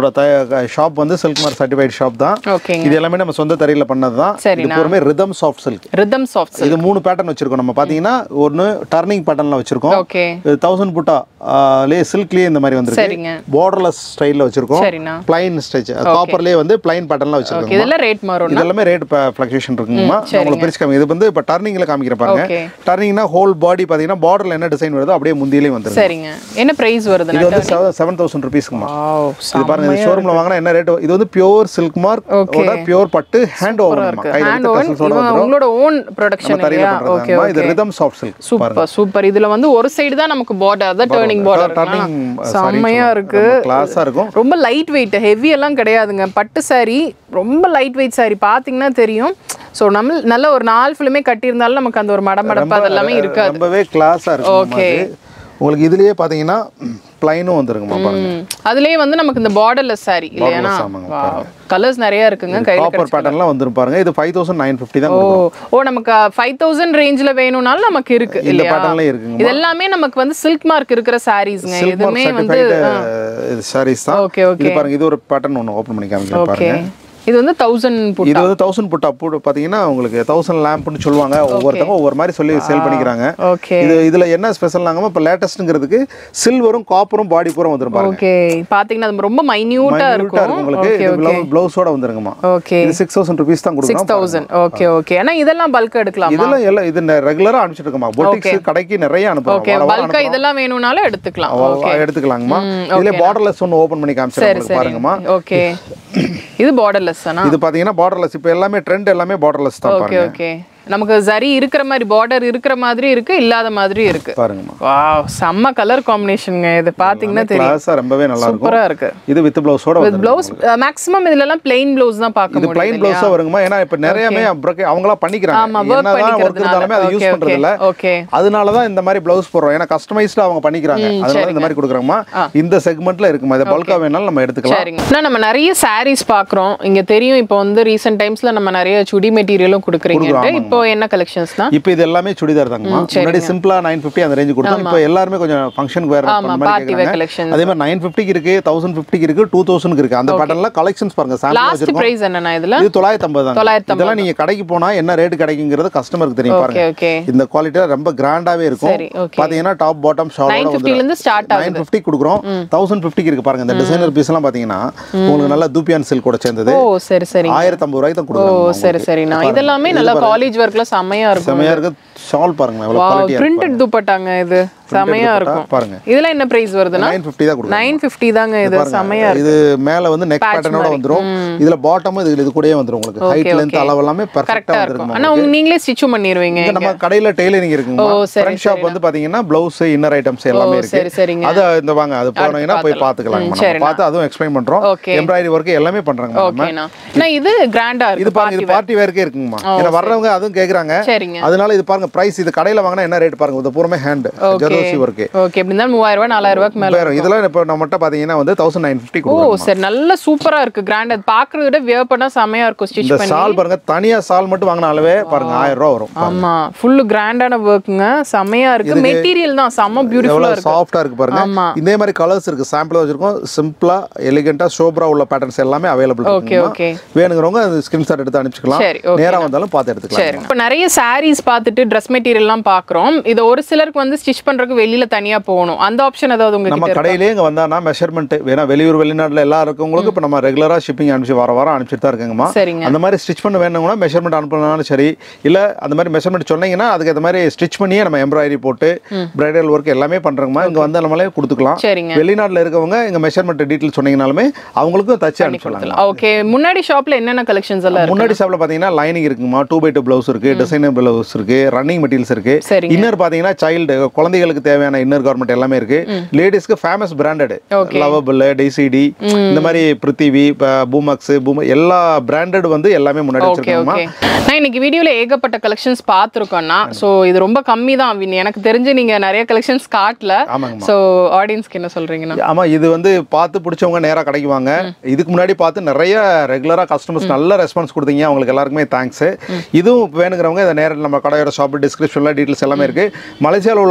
நம்மளோட ஷாப் வந்து சில்க் மார்க் சர்டிஃபைட் ஷாப் தான் ஓகேங்க இது எல்லாமே நம்ம சொந்த தறியில் பண்ணது தான் இது சரிண்ணா. பூராமே rhythm soft silk rhythm soft இது மூணு பேட்டர்ன் வச்சிருக்கோம் நம்ம பார்த்தீங்கன்னா ஒன்று டர்னிங் பேட்டர்னில் வச்சிருக்கோம் ஓகே தௌசண்ட் புட்டா லே சில்க்லேயே இந்த மாதிரி வந்திருக்கு சரிங்க பார்டர்லெஸ் ஸ்டைலில் வச்சிருக்கோம் சரிண்ணா பிளைன் ஸ்டிச் காப்பர்லேயே வந்து பிளைன் பேட்டர்னில் வச்சிருக்கோம் இதெல்லாம் ரேட் மாறும் இது எல்லாமே ரேட் ஃப்ளக்சுவேஷன் இருக்குங்கம்மா உங்களுக்கு பிரிச்சு காமி இது வந்து இப்போ டர்னிங்கில் காமிக்கிற பாருங்க ஓகே டர்னிங்னா ஹோல் பாடி பார்த்தீங்கன்னா பார்டர்ல என்ன டிசைன் வருதோ அப்படியே முந்தியிலே வந்துரும் சரிங்க என்ன பிரைஸ் வருதுண்ணா இது வந்து செவன் தௌசண்ட் ருபீஸ்க்குமா வாவ் இது பாருங்க இது ஷோரூம்ல வாங்கினா என்ன ரேட் இது வந்து பியோர் சில்க் மார்க் ஓட பியோர் பட்டு ஹேண்ட் ஓவர் ஹேண்ட் ஓவன் இவங்க உங்களோட ஓன் ப்ரொடக்ஷன் இல்லையா ஓகே இது rhythm soft silk super super இதுல வந்து ஒரு சைடு தான் நமக்கு பார்டர் அதான் டர்னிங் பார்டர் டர்னிங் செம்மையா இருக்கு கிளாஸா இருக்கும் ரொம்ப லைட் வெயிட் ஹெவி எல்லாம் கிடையாதுங்க பட்டு saree ரொம்ப லைட் வெயிட் saree பாத்தீங்கன்னா தெரியும் ஸோ நம்ம நல்ல ஒரு நாலு ஃபிலிமே கட்டியிருந்தாலும் நமக்கு அந்த ஒரு மடமடப்பு அதெல்லாமே இருக்காது ரொம்பவே கிளாஸா இருக்கும் Okay. அது. உங்களுக்கு இதுலயே பாத்தீங்கன்னா பிளைனும் வந்துருங்கம்மா பாருங்க ம். அதுலயே வந்து நமக்கு இந்த பார்டர்லெஸ் saree இல்லையானா ஆமாங்க, கலர்ஸ் நிறைய இருக்குங்க கையில காப்பர் பேட்டர்ன்லாம் வந்துரும் பாருங்க இது ஃபைவ் தௌசண்ட் நைன் ஃபிஃப்டி தான் ஓ ஓ நமக்கு ஃபைவ் தௌசண்ட் ரேஞ்சில் வேணும்னாலும் நமக்கு இருக்கு இந்த இல்லையா பேட்டர்ன்ல இருக்குங்க இது எல்லாமே நமக்கு வந்து சில்க் மார்க் இருக்கிற சாரீஸ்ங்க சில்க் எதுவுமே வந்து சர்டிஃபைடு சாரீஸ் தான் ஓகே ஓகே இது பாருங்க இது ஒரு பேட்டர்ன் ஒன்று ஓப்பன் பண்ணி காமிக்கிறேன் ஓகே பாருங்க இது வந்து தௌசண்ட் இது வந்து தௌசண்ட் புட்டா பூ பார்த்தீங்கன்னா உங்களுக்கு தௌசண்ட் லேம்ப்னு சொல்லுவாங்க ஒவ்வொருத்தவங்க ஒவ்வொரு மாதிரி சொல்லி சேல் பண்ணிக்கிறாங்க ஓகே இது இதுல என்ன ஸ்பெஷல்னாங்க இப்போ லேட்டஸ்ட்ங்கிறதுக்கு சில்வரும் காப்பரும் பாடி பூரம் வந்துரும் பாருங்க ஓகே பாத்தீங்கன்னா அது ரொம்ப மைன்யூட்டா Minute ஆ இருக்கும் இருக்கும் உங்களுக்கு இது பிளவுஸோட வந்துருங்கம்மா ஓகே இது சிக்ஸ் தௌசண்ட் ருபீஸ் தான் கொடுக்குறோம் சிக்ஸ் தௌசண்ட் ஓகே ஓகே ஆனா இதெல்லாம் பல்க் எடுக்கலாமா இதெல்லாம் எல்லாம் இது ரெகுலரா அனுப்பிச்சிட்டு இருக்கோமா பொட்டிக்ஸ் கடைக்கு நிறைய ஓகே அனுப்புறோம் பல்கா இதெல்லாம் வேணும்னாலும் எடுத்துக்கலாம் ஓகே எடுத்துக்கலாங்கம்மா இதுல பார்டர்லெஸ் ஒன்று ஓப்பன் பண்ணி காமிச்சிருக்கேன் பாருங்கம்மா ஓகே இது பார்டர்லெஸ் தானா இது பாத்தீங்கன்னா பார்டர்லெஸ் இப்போ எல்லாமே ட்ரெண்ட் எல்லாமே பார்டர்லெஸ் தான் ஓகே பாருங்க ஓகே நமக்கு சரி இருக்கிற மாதிரி பார்டர் இருக்கிற மாதிரி இருக்கு இல்லாத மாதிரி இருக்கு பாருங்கம்மா வாவ் செம்ம கலர் காம்பினேஷனுங்க இது பாத்தீங்கன்னா தெரியும் கிளாஸா ரொம்பவே நல்லா இருக்கும் சூப்பரா இருக்கு இது வித் பிளவுஸோட வித் ப்ளவுஸ் மேக்ஸிமம் இதுல எல்லாம் பிளெயின் ப்ளவுஸ் தான் பார்க்க இது முடியும் பிளைன் பிளவுஸா வருங்கம்மா ஏன்னா இப்ப நிறையமே அப்புறம் அவங்களா பண்ணிக்கிறாங்க ஆமா ஒர்க் என்னதான் ஒர்க் இருந்தாலுமே அதை யூஸ் பண்றது இல்ல ஓகே அதனால தான் இந்த மாதிரி பிளவுஸ் போடுறோம் ஏன்னா கஸ்டமைஸ்டா அவங்க பண்ணிக்கிறாங்க அதனால இந்த மாதிரி கொடுக்குறாங்கம்மா இந்த செக்மெண்ட்ல இருக்குமா இதை பல்கா வேணாலும் நம்ம எடுத்துக்கலாம் சரிங்க அண்ணா, நம்ம நிறைய சாரீஸ் பாக்குறோம் இங்க தெரியும் இப்போ வந்து ரீசெண்ட் டைம்ஸ்ல நம்ம நிறைய சுடி மெட்டீரியலும் கொடுக்குறீங்க இப்போ என்ன கலெக்ஷன்ஸ் தான் இப்போ இது எல்லாமே சுடிதார் தாங்கம்மா முன்னாடி சிம்பிளா நைன் ஃபிஃப்டி அந்த ரேஞ்சு கொடுத்தோம் இப்போ எல்லாருமே கொஞ்சம் ஃபங்க்ஷனுக்கு வேற ஆமா பண்ண மாதிரி பார்ட்டி வேர் கேக்குறாங்க கலெக்ஷன்ஸ் அதே மாதிரி நைன் ஃபிஃப்டிக்கு இருக்கு தௌசண்ட் ஃபிஃப்டிக்கு இருக்கு டூ தௌசண்ட்க்கு இருக்கு அந்த பேட்டர்ல கலெக்ஷன்ஸ் பாருங்க சாம்பிள் லாஸ்ட் வச்சிருக்கோம் பிரைஸ் என்னண்ணா இதுல இது தொள்ளாயிரத்தி ஐம்பது தான் தொள்ளாயிரத்தி இதெல்லாம் நீங்க கடைக்கு போனா என்ன ரேட் கிடைக்குங்கிறது கஸ்டமருக்கு தெரியும் ஓகே பாருங்க ஓகே இந்த குவாலிட்டியா ரொம்ப கிராண்டாவே இருக்கும் சரி ஓகே பாத்தீங்கன்னா டாப் பாட்டம் ஷாலோட நைன் வந்து ஃபிஃப்டில இருந்து ஸ்டார்ட் ஆகுது நைன் ஃபிஃப்டி கொடுக்குறோம் தௌசண்ட் ஃபிஃப்டிக்கு இருக்கு பாருங்க இந்த டிசைனர் பீஸ் எல்லாம் பாத்தீங்கன்னா உங்களுக்கு நல்லா தூப்பியான் சில்க் கூட சேர்ந்தது ஓ சரி சரி ஆயிரத்தி ஐம்பது ரூபாய்க்கு தான் ஓ கொடுக்குறாங்க சரி சரிண்ணா இதெல்லாமே நல்லா காலேஜ் ஒர்க்ல செம்மையா இருக்கும் செமையா இருக்கு ஷால் பாருங்க எவ்வளவு குவாலிட்டியா பிரிண்டட் துப்பட்டாங்க இது செமையா இருக்கும் பாருங்க இதெல்லாம் என்ன பிரைஸ் வருதுன்னா நைன் ஃபிஃப்டி தான் கொடுக்குறோம் நைன் ஃபிஃப்டி தாங்க இது செமையா இருக்கு இது மேல வந்து நெக் பேட்டர்னோட வந்துரும் இதுல பாட்டம் இது இது கூடயே வந்துரும் உங்களுக்கு ஹைட் லென்த் அளவு எல்லாமே பெர்ஃபெக்ட்டா கரெக்டா வந்துருக்கும் இருக்கும் ஆனா உங்க நீங்களே ஸ்டிச்சும் பண்ணிடுவீங்க இங்க நம்ம கடையில டெய்லரிங் இருக்குங்க ஓ, சரி, ஃப்ரண்ட் ஷாப் வந்து பாத்தீங்கன்னா பிளவுஸ் இன்னர் ஐட்டம்ஸ் எல்லாமே இருக்கு சரி சரிங்க அது இந்த வாங்க அது போனீங்கன்னா போய் பாத்துக்கலாம் நம்ம பார்த்து அதுவும் எக்ஸ்பிளைன் பண்றோம் Okay. எம்ப்ராய்டரி ஒர்க் எல்லாமே பண்றாங்க நம்ம ஓகேண்ணா அண்ணா இது கிராண்டா இது இருக்கு பாருங்க இது பார்ட்டி வேர்க்கே இருக்குங்கம்மா ஏன்னா வர்றவங்க அதுவும் கேக்குறாங்க சரிங்க அதனால இது பாருங்க பிரைஸ் இது கடையில வாங்கினா என்ன ரேட் பாருங்க இது பூரமே ஹேண்ட் ஜெரோசி ஒர்க் ஓகே எப்படி இருந்தாலும் மூவாயிரம் ரூபாய் நாலாயிரம் ரூபாய்க்கு மேல வேற இதெல்லாம் இப்போ நம்மகிட்ட பாத்தீங்கன்னா வந்து தௌசண்ட் நைன் ஃபிஃப்டி ஓ சரி நல்ல சூப்பரா இருக்கு கிராண்ட் அது பாக்குறத விட வியர் பண்ணா செமையா இருக்கும் ஸ்டிச் இந்த பண்ணி சால் பாருங்க தனியா சால் மட்டும் வாங்கினாலே பாருங்க ஆயிரம் ரூபா வரும் ஆமா ஃபுல் கிராண்டான ஒர்க்குங்க செமையா இருக்கு மெட்டீரியல் தான் செம்ம பியூட்டிஃபுல்லா எவ்வளவு இருக்கு சாஃப்டா இருக்கு பாருங்க ஆமா. இதே மாதிரி கலர்ஸ் இருக்கு சாம்பிள் வச்சிருக்கோம் சிம்பிளா எலிகென்ட்டா சோப்ரா உள்ள பேட்டர்ன்ஸ் எல்லாமே அவைலபிள் ஓகே ஓகே வேணுங்கிறவங்க அது ஸ்கிரீன்ஷாட் எடுத்து அனுப்பிச்சுக்கலாம் சரி ஓகே நேரா வந்தாலும் பார்த்து எடுத்துக்கலாம் சரி இப்போ நிறைய சாரீஸ் பார்த்துட்டு ட்ரெஸ் மெட்டீரியல்லாம் பார்க்குறோம் இது ஒரு சிலருக்கு வந்து ஸ்டிச் பண்றதுக்கு வெளியில தனியா போகணும் அந்த ஆப்ஷன் ஏதாவது நம்ம உங்ககிட்ட இருக்கா? கடையிலே இங்க வந்தானா மெஷர்மெண்ட் வேணா வெளியூர் வெளிநாட்டுல எல்லாம் இருக்கவங்களுக்கு இப்போ நம்ம ரெகுலரா ஷிப்பிங் அனுப்பிச்சு வர வாரம் அனுப்பிச்சிட்டு தான் இருக்குங்கம்மா சரிங்க அந்த மாதிரி ஸ்டிச் பண்ண வேணும்னா மெஷர்மெண்ட் அனுப்பினாலும் சரி இல்ல அந்த மாதிரி மெஷர்மெண்ட் சொன்னீங்கன்னா அதுக்கு அந்த மாதிரி ஸ்டிச் பண்ணியே நம்ம எம்ப்ராய்டரி போட்டு பிரைடல் ஒர்க் எல்லாமே பண்றோங்கம்மா இங்க வந்து நம்மளே கொடுத்துக்கலாம் சரிங்க வெளிநாட்டுல இருக்கவங்க இங்க மெஷர்மெண்ட் டீட்டெயில் சொன்னீங்கனாலுமே அவங்களுக்கும் தச்சு அனுப்பிச்சலாம் ஓகே முன்னாடி ஷாப்ல என்னென்ன கலெக்ஷன்ஸ் எல்லாம் இருக்கு முன்னாடி ஷாப்ல பாத்தீங்கன்னா லைனிங் இருக்குமா டூ பை டூ பிளவுஸ் இருக்கு டிசைனர் பிளவுஸ் இருக்கு ரன்னிங் மெட்டீரியல்ஸ் இருக்கு சரிங்க இன்னர் பாத்தீங்கன்னா சைல்டு குழந்தைகளுக்கு தேவையான இன்னர் கார்மெண்ட் எல்லாமே இருக்கு லேடிஸ்க்கு ஃபேமஸ் பிராண்டட் லவபிள் டெய்சிடி இந்த மாதிரி பிருத்திவி பூமக்ஸ் பூம எல்லா பிராண்டட் வந்து எல்லாமே முன்னாடி ஓகே வச்சிருக்காங்கம்மா ஓகே நான் இன்னைக்கு வீடியோல ஏகப்பட்ட கலெக்ஷன்ஸ் பார்த்துருக்கோம்னா ஸோ இது ரொம்ப கம்மி தான் வின். எனக்கு தெரிஞ்சு நீங்க நிறைய கலெக்ஷன்ஸ் காட்டல ஆமாங்கம்மா ஸோ ஆடியன்ஸ்க்கு என்ன சொல்றீங்கன்னா ஆமா இது வந்து பார்த்து பிடிச்சவங்க நேரா கடைக்கு வாங்க இதுக்கு முன்னாடி பார்த்து நிறைய ரெகுலரா கஸ்டமர்ஸ் நல்ல ரெஸ்பான்ஸ் கொடுத்தீங்க அவங்களுக்கு எல்லாருக்குமே தேங்க்ஸ் இதுவும் வேணுங்கிறவங்க இதை நேரில் நம்ம கடையோட ஷாப் டிஸ்கிரிப்ஷன்ல டீட்டெயில்ஸ் எல்லாமே இருக்கு மலேசியாவில் உள்ள மக்கள் வந்து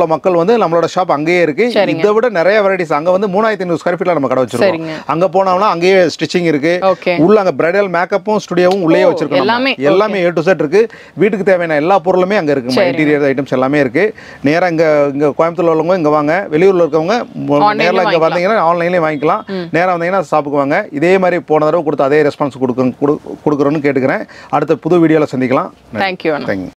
வந்து நம்மளோட ஷாப் அங்கேயே இருக்கு இதை விட நிறைய வெரைட்டிஸ் அங்க வந்து மூணாயிரத்தி ஐநூறு ஸ்கொயர் ஃபீட்ல நம்ம கடை வச்சிருக்கோம் சரிங்க. அங்க போனோம்னா அங்கேயே ஸ்டிச்சிங் இருக்கு ஓகே உள்ள அங்க பிரைடல் மேக்கப்பும் ஸ்டுடியோவும் உள்ளே வச்சிருக்கோம் எல்லாமே, நம்ம. எல்லாமே ஏ டு செட் இருக்கு வீட்டுக்கு தேவையான எல்லா பொருளுமே அங்க இருக்கு இன்டீரியர் ஐட்டம்ஸ் எல்லாமே இருக்கு நேரா இங்க இங்க கோயம்புத்தூர்ல உள்ளவங்க இங்க வாங்க வெளியூர்ல இருக்கவங்க மு- நேர்ல இங்க வந்தீங்கன்னா ஆன்லைன்லயே வாங்கிக்கலாம் நேரா வந்தீங்கன்னா ஷாப்புக்கு வாங்க இதே மாதிரி போன தடவை கொடுத்த அதே ரெஸ்பான்ஸ் கொடுக்க கொடுக்குறோன்னு கேட்டுக்கிறேன் அடுத்த புது வீடியோல சந்திக்கலாம் தேங்க்யூ தேங்க்யூ